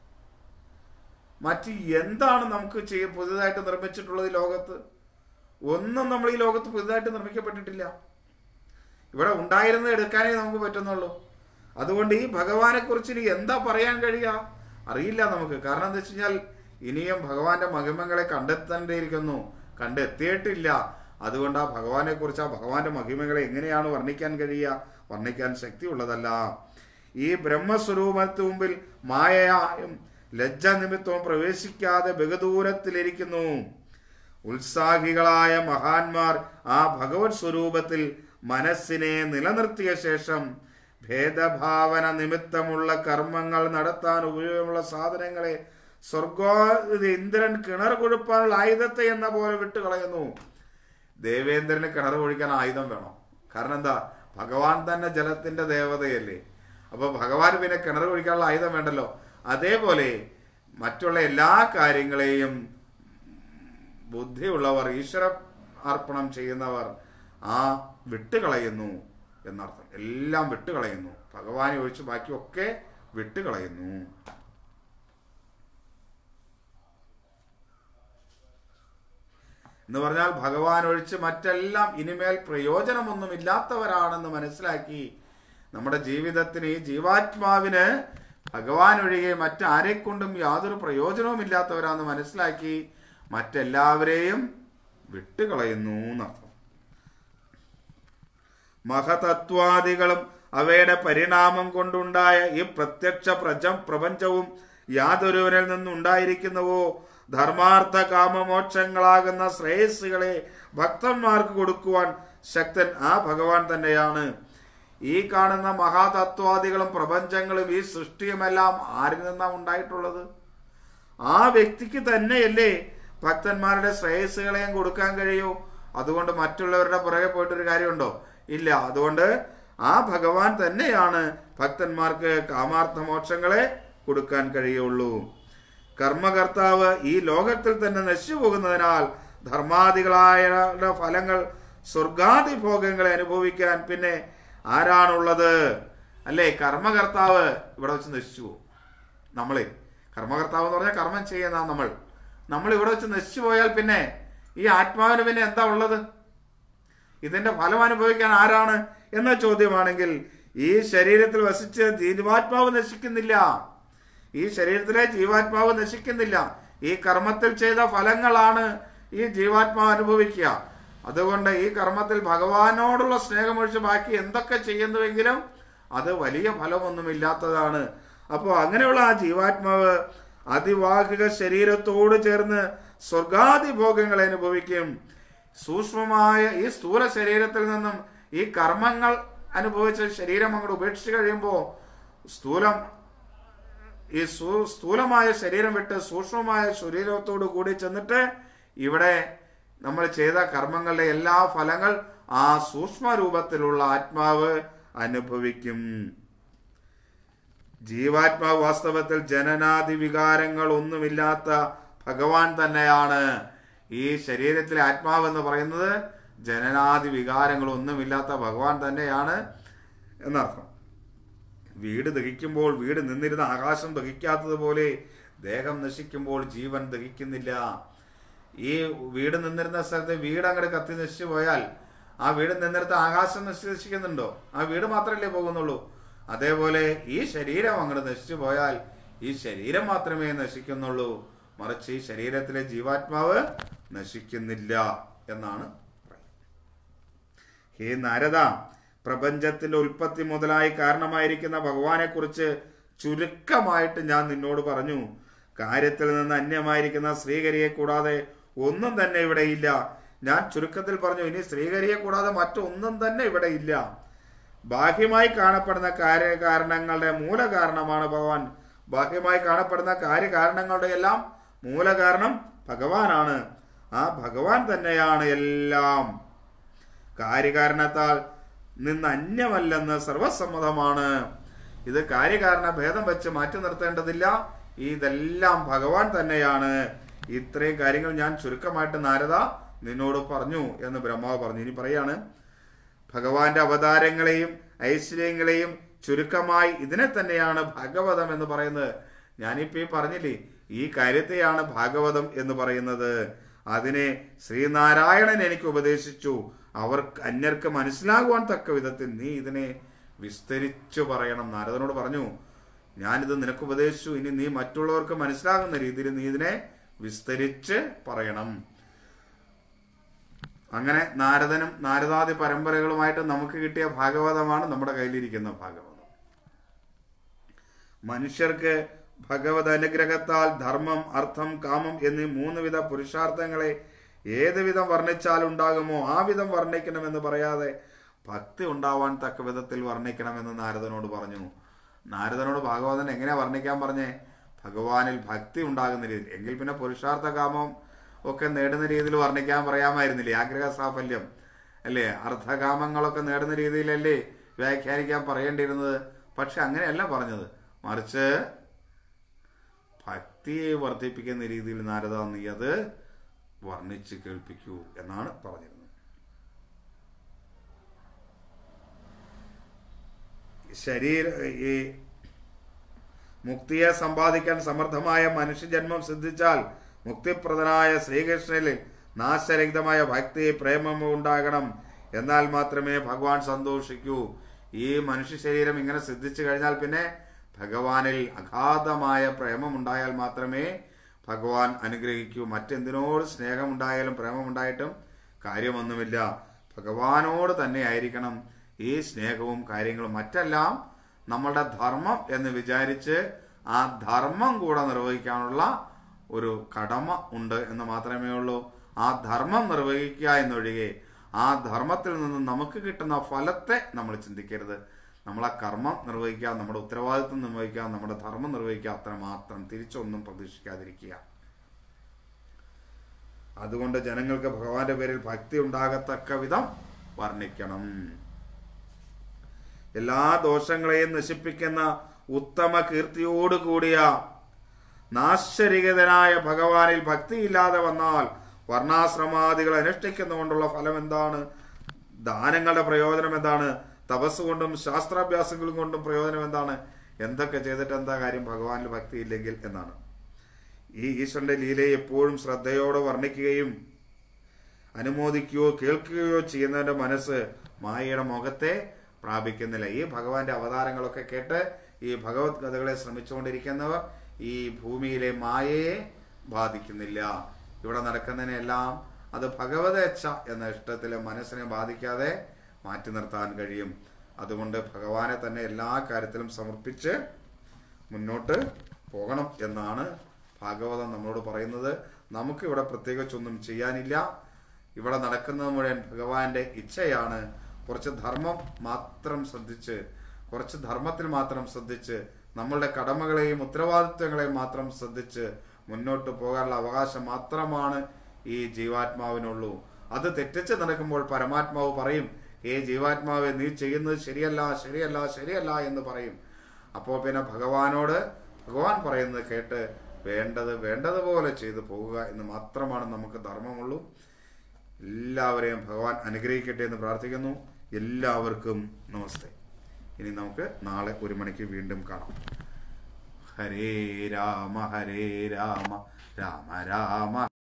മറ്റ് എന്താണ് നമുക്ക് ചെയ്യ പുതുതായിട്ട് നിർമ്മിച്ചിട്ടുള്ളത് ഈ ലോകത്ത് ഒന്നും നമ്മൾ ഈ ലോകത്ത് പുതുതായിട്ട് നിർമ്മിക്കപ്പെട്ടിട്ടില്ല ഇവിടെ ഉണ്ടായിരുന്നത് എടുക്കാനേ നമുക്ക് പറ്റുന്നുള്ളൂ അതുകൊണ്ട് ഈ ഭഗവാനെ കുറിച്ച് ഇനി എന്താ പറയാൻ കഴിയുക അറിയില്ല നമുക്ക് കാരണം എന്താ വെച്ച് കഴിഞ്ഞാൽ ഇനിയും ഭഗവാന്റെ മഹിമകളെ കണ്ടെത്തേണ്ടിയിരിക്കുന്നു കണ്ടെത്തിയിട്ടില്ല അതുകൊണ്ട് ആ ഭഗവാനെ കുറിച്ച് ആ ഭഗവാന്റെ മഹിമകളെ എങ്ങനെയാണ് വർണ്ണിക്കാൻ കഴിയുക വർണ്ണിക്കാൻ ശക്തിയുള്ളതല്ല ഈ ബ്രഹ്മസ്വരൂപത്തിന് മുമ്പിൽ മായയായും ലജ്ജ നിമിത്തവും പ്രവേശിക്കാതെ ബഹുദൂരത്തിലിരിക്കുന്നു ഉത്സാഹികളായ മഹാന്മാർ ആ ഭഗവത് സ്വരൂപത്തിൽ മനസ്സിനെ നിലനിർത്തിയ ശേഷം ഭേദഭാവന നിമിത്തമുള്ള കർമ്മങ്ങൾ നടത്താൻ ഉപയോഗമുള്ള സാധനങ്ങളെ സ്വർഗോ ഇന്ദ്രൻ കിണർ കൊഴുപ്പാനുള്ള ആയുധത്തെ എന്ന പോലെ വിട്ടുകളയുന്നു ദേവേന്ദ്രന് കിണർ ഒഴിക്കാൻ ആയുധം വേണം കാരണം എന്താ ഭഗവാൻ തന്നെ ജലത്തിന്റെ ദേവതയല്ലേ അപ്പൊ ഭഗവാൻ പിന്നെ കിണർ ഒഴിക്കാനുള്ള ആയുധം വേണ്ടല്ലോ അതേപോലെ മറ്റുള്ള എല്ലാ കാര്യങ്ങളെയും ബുദ്ധിയുള്ളവർ ഈശ്വര അർപ്പണം ചെയ്യുന്നവർ ആ വിട്ടുകളയുന്നു എന്നർത്ഥം എല്ലാം വിട്ടുകളയുന്നു ഭഗവാനെ ഒഴിച്ച് ബാക്കിയൊക്കെ വിട്ടുകളയുന്നു എന്ന് പറഞ്ഞാൽ ഭഗവാൻ ഒഴിച്ച് മറ്റെല്ലാം ഇനിമേൽ പ്രയോജനമൊന്നുമില്ലാത്തവരാണെന്ന് മനസ്സിലാക്കി നമ്മുടെ ജീവിതത്തിന് ഈ ജീവാത്മാവിന് ഭഗവാൻ ഒഴികെ മറ്റാരെക്കൊണ്ടും യാതൊരു പ്രയോജനവും ഇല്ലാത്തവരാന്ന് മനസ്സിലാക്കി മറ്റെല്ലാവരെയും വിട്ടുകളയുന്നു എന്നർത്ഥം മഹതത്വാദികളും അവയുടെ പരിണാമം കൊണ്ടുണ്ടായ ഈ പ്രത്യക്ഷ പ്രജ പ്രപഞ്ചവും യാതൊരുവനിൽ നിന്നുണ്ടായിരിക്കുന്നുവോ ധർമാർത്ഥ കാമമോക്ഷങ്ങളാകുന്ന ശ്രേയസ്സുകളെ ഭക്തന്മാർക്ക് കൊടുക്കുവാൻ ശക്തൻ ആ ഭഗവാൻ തന്നെയാണ് ഈ കാണുന്ന മഹാതത്വാദികളും പ്രപഞ്ചങ്ങളും ഈ സൃഷ്ടിയുമെല്ലാം ആരിൽ നിന്നാണ് ഉണ്ടായിട്ടുള്ളത് ആ വ്യക്തിക്ക് തന്നെയല്ലേ ഭക്തന്മാരുടെ ശ്രേയസ്സുകളെയും കൊടുക്കാൻ കഴിയൂ അതുകൊണ്ട് മറ്റുള്ളവരുടെ പുറകെ പോയിട്ടൊരു കാര്യമുണ്ടോ ഇല്ല അതുകൊണ്ട് ആ ഭഗവാൻ തന്നെയാണ് ഭക്തന്മാർക്ക് കാമാർത്ഥ മോക്ഷങ്ങളെ കൊടുക്കാൻ കഴിയുള്ളൂ കർമ്മകർത്താവ് ഈ ലോകത്തിൽ തന്നെ നശിച്ചു പോകുന്നതിനാൽ ധർമാദികളായ ഫലങ്ങൾ സ്വർഗാദി ഭോഗങ്ങളെ അനുഭവിക്കാൻ പിന്നെ ആരാണുള്ളത് അല്ലേ കർമ്മകർത്താവ് ഇവിടെ വെച്ച് നശിച്ചു പോകും നമ്മളെ കർമ്മകർത്താവ് എന്ന് പറഞ്ഞാൽ കർമ്മം ചെയ്യുന്ന നമ്മൾ നമ്മൾ ഇവിടെ വെച്ച് നശിച്ചു പോയാൽ പിന്നെ ഈ ആത്മാവിന് പിന്നെ എന്താ ഉള്ളത് ഇതിന്റെ ഫലം അനുഭവിക്കാൻ ആരാണ് എന്ന ചോദ്യമാണെങ്കിൽ ഈ ശരീരത്തിൽ വസിച്ച് ജീവാത്മാവ് നശിക്കുന്നില്ല ഈ ശരീരത്തിലെ ജീവാത്മാവ് നശിക്കുന്നില്ല ഈ കർമ്മത്തിൽ ചെയ്ത ഫലങ്ങളാണ് ഈ ജീവാത്മാവ് അനുഭവിക്കുക അതുകൊണ്ട് ഈ കർമ്മത്തിൽ ഭഗവാനോടുള്ള സ്നേഹമൊഴിച്ച് ബാക്കി എന്തൊക്കെ ചെയ്യുന്നുവെങ്കിലും അത് വലിയ ഫലമൊന്നുമില്ലാത്തതാണ് അപ്പോൾ അങ്ങനെയുള്ള ആ ജീവാത്മാവ് അതിവാഹിക ശരീരത്തോട് ചേർന്ന് സ്വർഗാദി ഭോഗങ്ങൾ അനുഭവിക്കും സൂക്ഷ്മമായ ഈ സ്ഥൂല ശരീരത്തിൽ നിന്നും ഈ കർമ്മങ്ങൾ അനുഭവിച്ച ശരീരം അങ്ങോട്ട് ഉപേക്ഷിച്ച് കഴിയുമ്പോൾ സ്ഥൂലം ഈ സൂ- സ്ഥൂലമായ ശരീരം വിട്ട് സൂക്ഷ്മമായ ശരീരത്തോട് കൂടി ചെന്നിട്ട് ഇവിടെ നമ്മൾ ചെയ്ത കർമ്മങ്ങളുടെ എല്ലാ ഫലങ്ങൾ ആ സൂക്ഷ്മ രൂപത്തിലുള്ള ആത്മാവ് അനുഭവിക്കും ജീവാത്മാവ് വാസ്തവത്തിൽ ജനനാദി വികാരങ്ങൾ ഒന്നുമില്ലാത്ത ഭഗവാൻ തന്നെയാണ് ഈ ശരീരത്തിലെ ആത്മാവ് എന്ന് പറയുന്നത് ജനനാദി വികാരങ്ങൾ ഒന്നുമില്ലാത്ത ഭഗവാൻ തന്നെയാണ് എന്നർത്ഥം വീട് ദഹിക്കുമ്പോൾ വീട് നിന്നിരുന്ന ആകാശം ദഹിക്കാത്തതുപോലെ ദേഹം നശിക്കുമ്പോൾ ജീവൻ ദഹിക്കുന്നില്ല ഈ വീട് നിന്നിരുന്ന സ്ഥലത്ത് വീട് അങ്ങോട്ട് കത്തി നശിച്ചു പോയാൽ ആ വീട് നിന്നിടത്ത് ആകാശം നശിക്കുന്നുണ്ടോ ആ വീട് മാത്രമല്ലേ പോകുന്നുള്ളൂ അതേപോലെ ഈ ശരീരം അങ്ങോട്ട് നശിച്ചു പോയാൽ ഈ ശരീരം മാത്രമേ നശിക്കുന്നുള്ളൂ മറിച്ച് ഈ ശരീരത്തിലെ ജീവാത്മാവ് നശിക്കുന്നില്ല എന്നാണ് പറയുന്നത് ഹേ നാരദ പ്രപഞ്ചത്തിന്റെ ഉൽപ്പത്തി മുതലായി കാരണമായിരിക്കുന്ന ഭഗവാനെ കുറിച്ച് ചുരുക്കമായിട്ട് ഞാൻ നിന്നോട് പറഞ്ഞു കാര്യത്തിൽ നിന്ന് അന്യമായിരിക്കുന്ന ശ്രീകരിയെ കൂടാതെ ഒന്നും തന്നെ ഇവിടെ ഇല്ല ഞാൻ ചുരുക്കത്തിൽ പറഞ്ഞു ഇനി ശ്രീകരിയെ കൂടാതെ മറ്റൊന്നും തന്നെ ഇവിടെ ഇല്ല ബാഹ്യമായി കാണപ്പെടുന്ന കാര്യകാരണങ്ങളുടെ മൂലകാരണമാണ് ഭഗവാൻ ബാഹ്യമായി കാണപ്പെടുന്ന കാര്യകാരണങ്ങളുടെ എല്ലാം മൂലകാരണം ഭഗവാനാണ് ആ ഭഗവാൻ തന്നെയാണ് എല്ലാം കാര്യകാരണത്താൽ നിന്ന് അന്യമല്ലെന്ന് സർവസമ്മതമാണ് ഇത് കാര്യകാരണ ഭേദം വെച്ച് മാറ്റി നിർത്തേണ്ടതില്ല ഇതെല്ലാം ഭഗവാൻ തന്നെയാണ് ഇത്രയും കാര്യങ്ങൾ ഞാൻ ചുരുക്കമായിട്ട് നാരദ നിന്നോട് പറഞ്ഞു എന്ന് ബ്രഹ്മാവ് പറഞ്ഞു ഇനി പറയാണ് ഭഗവാന്റെ അവതാരങ്ങളെയും ഐശ്വര്യങ്ങളെയും ചുരുക്കമായി ഇതിനെ തന്നെയാണ് ഭാഗവതം എന്ന് പറയുന്നത് ഞാനിപ്പോ ഈ പറഞ്ഞില്ലേ ഈ കാര്യത്തെയാണ് ഭാഗവതം എന്ന് പറയുന്നത് അതിനെ ശ്രീനാരായണൻ എനിക്ക് ഉപദേശിച്ചു അവർ അന്യർക്ക് മനസ്സിലാകുവാൻ തക്ക വിധത്തിൽ നീ ഇതിനെ വിസ്തരിച്ചു പറയണം നാരദനോട് പറഞ്ഞു ഞാനിത് നിനക്ക് ഉപദേശിച്ചു ഇനി നീ മറ്റുള്ളവർക്ക് മനസ്സിലാകുന്ന രീതിയിൽ നീ ഇതിനെ വിസ്തരിച്ച് പറയണം അങ്ങനെ നാരദനും നാരദാദി പരമ്പരകളുമായിട്ട് നമുക്ക് കിട്ടിയ ഭാഗവതമാണ് നമ്മുടെ കയ്യിലിരിക്കുന്ന ഭാഗവതം മനുഷ്യർക്ക് ഭഗവത് അനുഗ്രഹത്താൽ ധർമ്മം അർത്ഥം കാമം എന്നീ മൂന്ന് വിധ പുരുഷാർത്ഥങ്ങളെ ഏത് വിധം വർണ്ണിച്ചാൽ ഉണ്ടാകുമോ ആ വിധം വർണ്ണിക്കണമെന്ന് പറയാതെ ഭക്തി ഉണ്ടാവാൻ തക്ക വിധത്തിൽ വർണ്ണിക്കണമെന്ന് നാരദനോട് പറഞ്ഞു നാരദനോട് ഭാഗവതൻ എങ്ങനെയാ വർണ്ണിക്കാൻ പറഞ്ഞേ ഭഗവാനിൽ ഭക്തി ഉണ്ടാകുന്ന രീതിയിൽ എങ്കിൽ പിന്നെ പുരുഷാർത്ഥ കാമം ഒക്കെ നേടുന്ന രീതിയിൽ വർണ്ണിക്കാൻ പറയാമായിരുന്നില്ലേ ആഗ്രഹ സാഫല്യം അല്ലേ അർത്ഥകാമങ്ങളൊക്കെ നേടുന്ന രീതിയിലല്ലേ വ്യാഖ്യാനിക്കാൻ പറയേണ്ടിയിരുന്നത് പക്ഷെ അങ്ങനെയല്ല പറഞ്ഞത് മറിച്ച് ഭക്തിയെ വർദ്ധിപ്പിക്കുന്ന രീതിയിൽ നാരദ നീ അത് വർണ്ണിച്ച് കേൾപ്പിക്കൂ എന്നാണ് പറഞ്ഞിരുന്നത് ശരീര ഈ മുക്തിയെ സമ്പാദിക്കാൻ സമർത്ഥമായ മനുഷ്യജന്മം സിദ്ധിച്ചാൽ മുക്തിപ്രദനായ ശ്രീകൃഷ്ണനിൽ നാശരഹിതമായ ഭക്തി പ്രേമം ഉണ്ടാകണം എന്നാൽ മാത്രമേ ഭഗവാൻ സന്തോഷിക്കൂ ഈ മനുഷ്യ ശരീരം ഇങ്ങനെ സിദ്ധിച്ചു കഴിഞ്ഞാൽ പിന്നെ ഭഗവാനിൽ അഗാധമായ പ്രേമം ഉണ്ടായാൽ മാത്രമേ ഭഗവാൻ അനുഗ്രഹിക്കൂ മറ്റെന്തിനോട് സ്നേഹമുണ്ടായാലും പ്രേമമുണ്ടായിട്ടും കാര്യമൊന്നുമില്ല ഭഗവാനോട് തന്നെ ആയിരിക്കണം ഈ സ്നേഹവും കാര്യങ്ങളും മറ്റെല്ലാം നമ്മളുടെ ധർമ്മം എന്ന് വിചാരിച്ച് ആ ധർമ്മം കൂടെ നിർവഹിക്കാനുള്ള ഒരു കടമ ഉണ്ട് എന്ന് മാത്രമേ ഉള്ളൂ ആ ധർമ്മം നിർവഹിക്കുക എന്നൊഴികെ ആ ധർമ്മത്തിൽ നിന്ന് നമുക്ക് കിട്ടുന്ന ഫലത്തെ നമ്മൾ ചിന്തിക്കരുത് നമ്മളെ കർമ്മം നിർവഹിക്കുക നമ്മുടെ ഉത്തരവാദിത്വം നിർവഹിക്കുക നമ്മുടെ ധർമ്മം നിർവഹിക്കുക അത്രമാത്രം തിരിച്ചൊന്നും പ്രതീക്ഷിക്കാതിരിക്കുക അതുകൊണ്ട് ജനങ്ങൾക്ക് ഭഗവാന്റെ പേരിൽ ഭക്തി ഉണ്ടാകത്തക്ക വിധം വർണ്ണിക്കണം എല്ലാ ദോഷങ്ങളെയും നശിപ്പിക്കുന്ന ഉത്തമ കീർത്തിയോടുകൂടിയ നാശരികതനായ ഭഗവാനിൽ ഭക്തിയില്ലാതെ വന്നാൽ വർണ്ണാശ്രമാദികൾ അനുഷ്ഠിക്കുന്നതുകൊണ്ടുള്ള ഫലം എന്താണ് ദാനങ്ങളുടെ പ്രയോജനം എന്താണ് തപസ് കൊണ്ടും ശാസ്ത്രാഭ്യാസങ്ങളും കൊണ്ടും പ്രയോജനം എന്താണ് എന്തൊക്കെ ചെയ്തിട്ട് എന്താ കാര്യം ഭഗവാനിൽ ഭക്തിയില്ലെങ്കിൽ എന്നാണ് ഈ ഈശ്വരന്റെ ലീലയെ എപ്പോഴും ശ്രദ്ധയോടെ വർണ്ണിക്കുകയും അനുമോദിക്കുകയോ കേൾക്കുകയോ ചെയ്യുന്നവന്റെ മനസ്സ് മായയുടെ മുഖത്തെ പ്രാപിക്കുന്നില്ല ഈ ഭഗവാന്റെ അവതാരങ്ങളൊക്കെ കേട്ട് ഈ ഭഗവത് കഥകളെ ശ്രമിച്ചുകൊണ്ടിരിക്കുന്നവർ ഈ ഭൂമിയിലെ മായയെ ബാധിക്കുന്നില്ല ഇവിടെ നടക്കുന്നതിനെല്ലാം അത് ഭഗവതേച്ഛ എന്ന ഇഷ്ടത്തിലെ മനസ്സിനെ ബാധിക്കാതെ മാറ്റി നിർത്താൻ കഴിയും അതുകൊണ്ട് ഭഗവാനെ തന്നെ എല്ലാ കാര്യത്തിലും സമർപ്പിച്ച് മുന്നോട്ട് പോകണം എന്നാണ് ഭാഗവതം നമ്മളോട് പറയുന്നത് നമുക്ക് ഇവിടെ പ്രത്യേകിച്ചൊന്നും ചെയ്യാനില്ല ഇവിടെ നടക്കുന്നത് മുഴുവൻ ഭഗവാന്റെ ഇച്ഛയാണ് കുറച്ച് ധർമ്മം മാത്രം ശ്രദ്ധിച്ച് കുറച്ച് ധർമ്മത്തിൽ മാത്രം ശ്രദ്ധിച്ച് നമ്മളുടെ കടമകളെയും ഉത്തരവാദിത്വങ്ങളെയും മാത്രം ശ്രദ്ധിച്ച് മുന്നോട്ട് പോകാനുള്ള അവകാശം മാത്രമാണ് ഈ ജീവാത്മാവിനുള്ളൂ അത് തെറ്റിച്ച് നടക്കുമ്പോൾ പരമാത്മാവ് പറയും ഏ ജീവാത്മാവെ നീ ചെയ്യുന്നത് ശരിയല്ല ശരിയല്ല ശരിയല്ല എന്ന് പറയും അപ്പോൾ പിന്നെ ഭഗവാനോട് ഭഗവാൻ പറയുന്നത് കേട്ട് വേണ്ടത് വേണ്ടതുപോലെ ചെയ്തു പോകുക എന്ന് മാത്രമാണ് നമുക്ക് ധർമ്മമുള്ളൂ എല്ലാവരെയും ഭഗവാൻ അനുഗ്രഹിക്കട്ടെ എന്ന് പ്രാർത്ഥിക്കുന്നു എല്ലാവർക്കും നമസ്തേ ഇനി നമുക്ക് നാളെ ഒരു മണിക്ക് വീണ്ടും കാണാം ഹരേ രാമ ഹരേ രാമ രാമ രാമ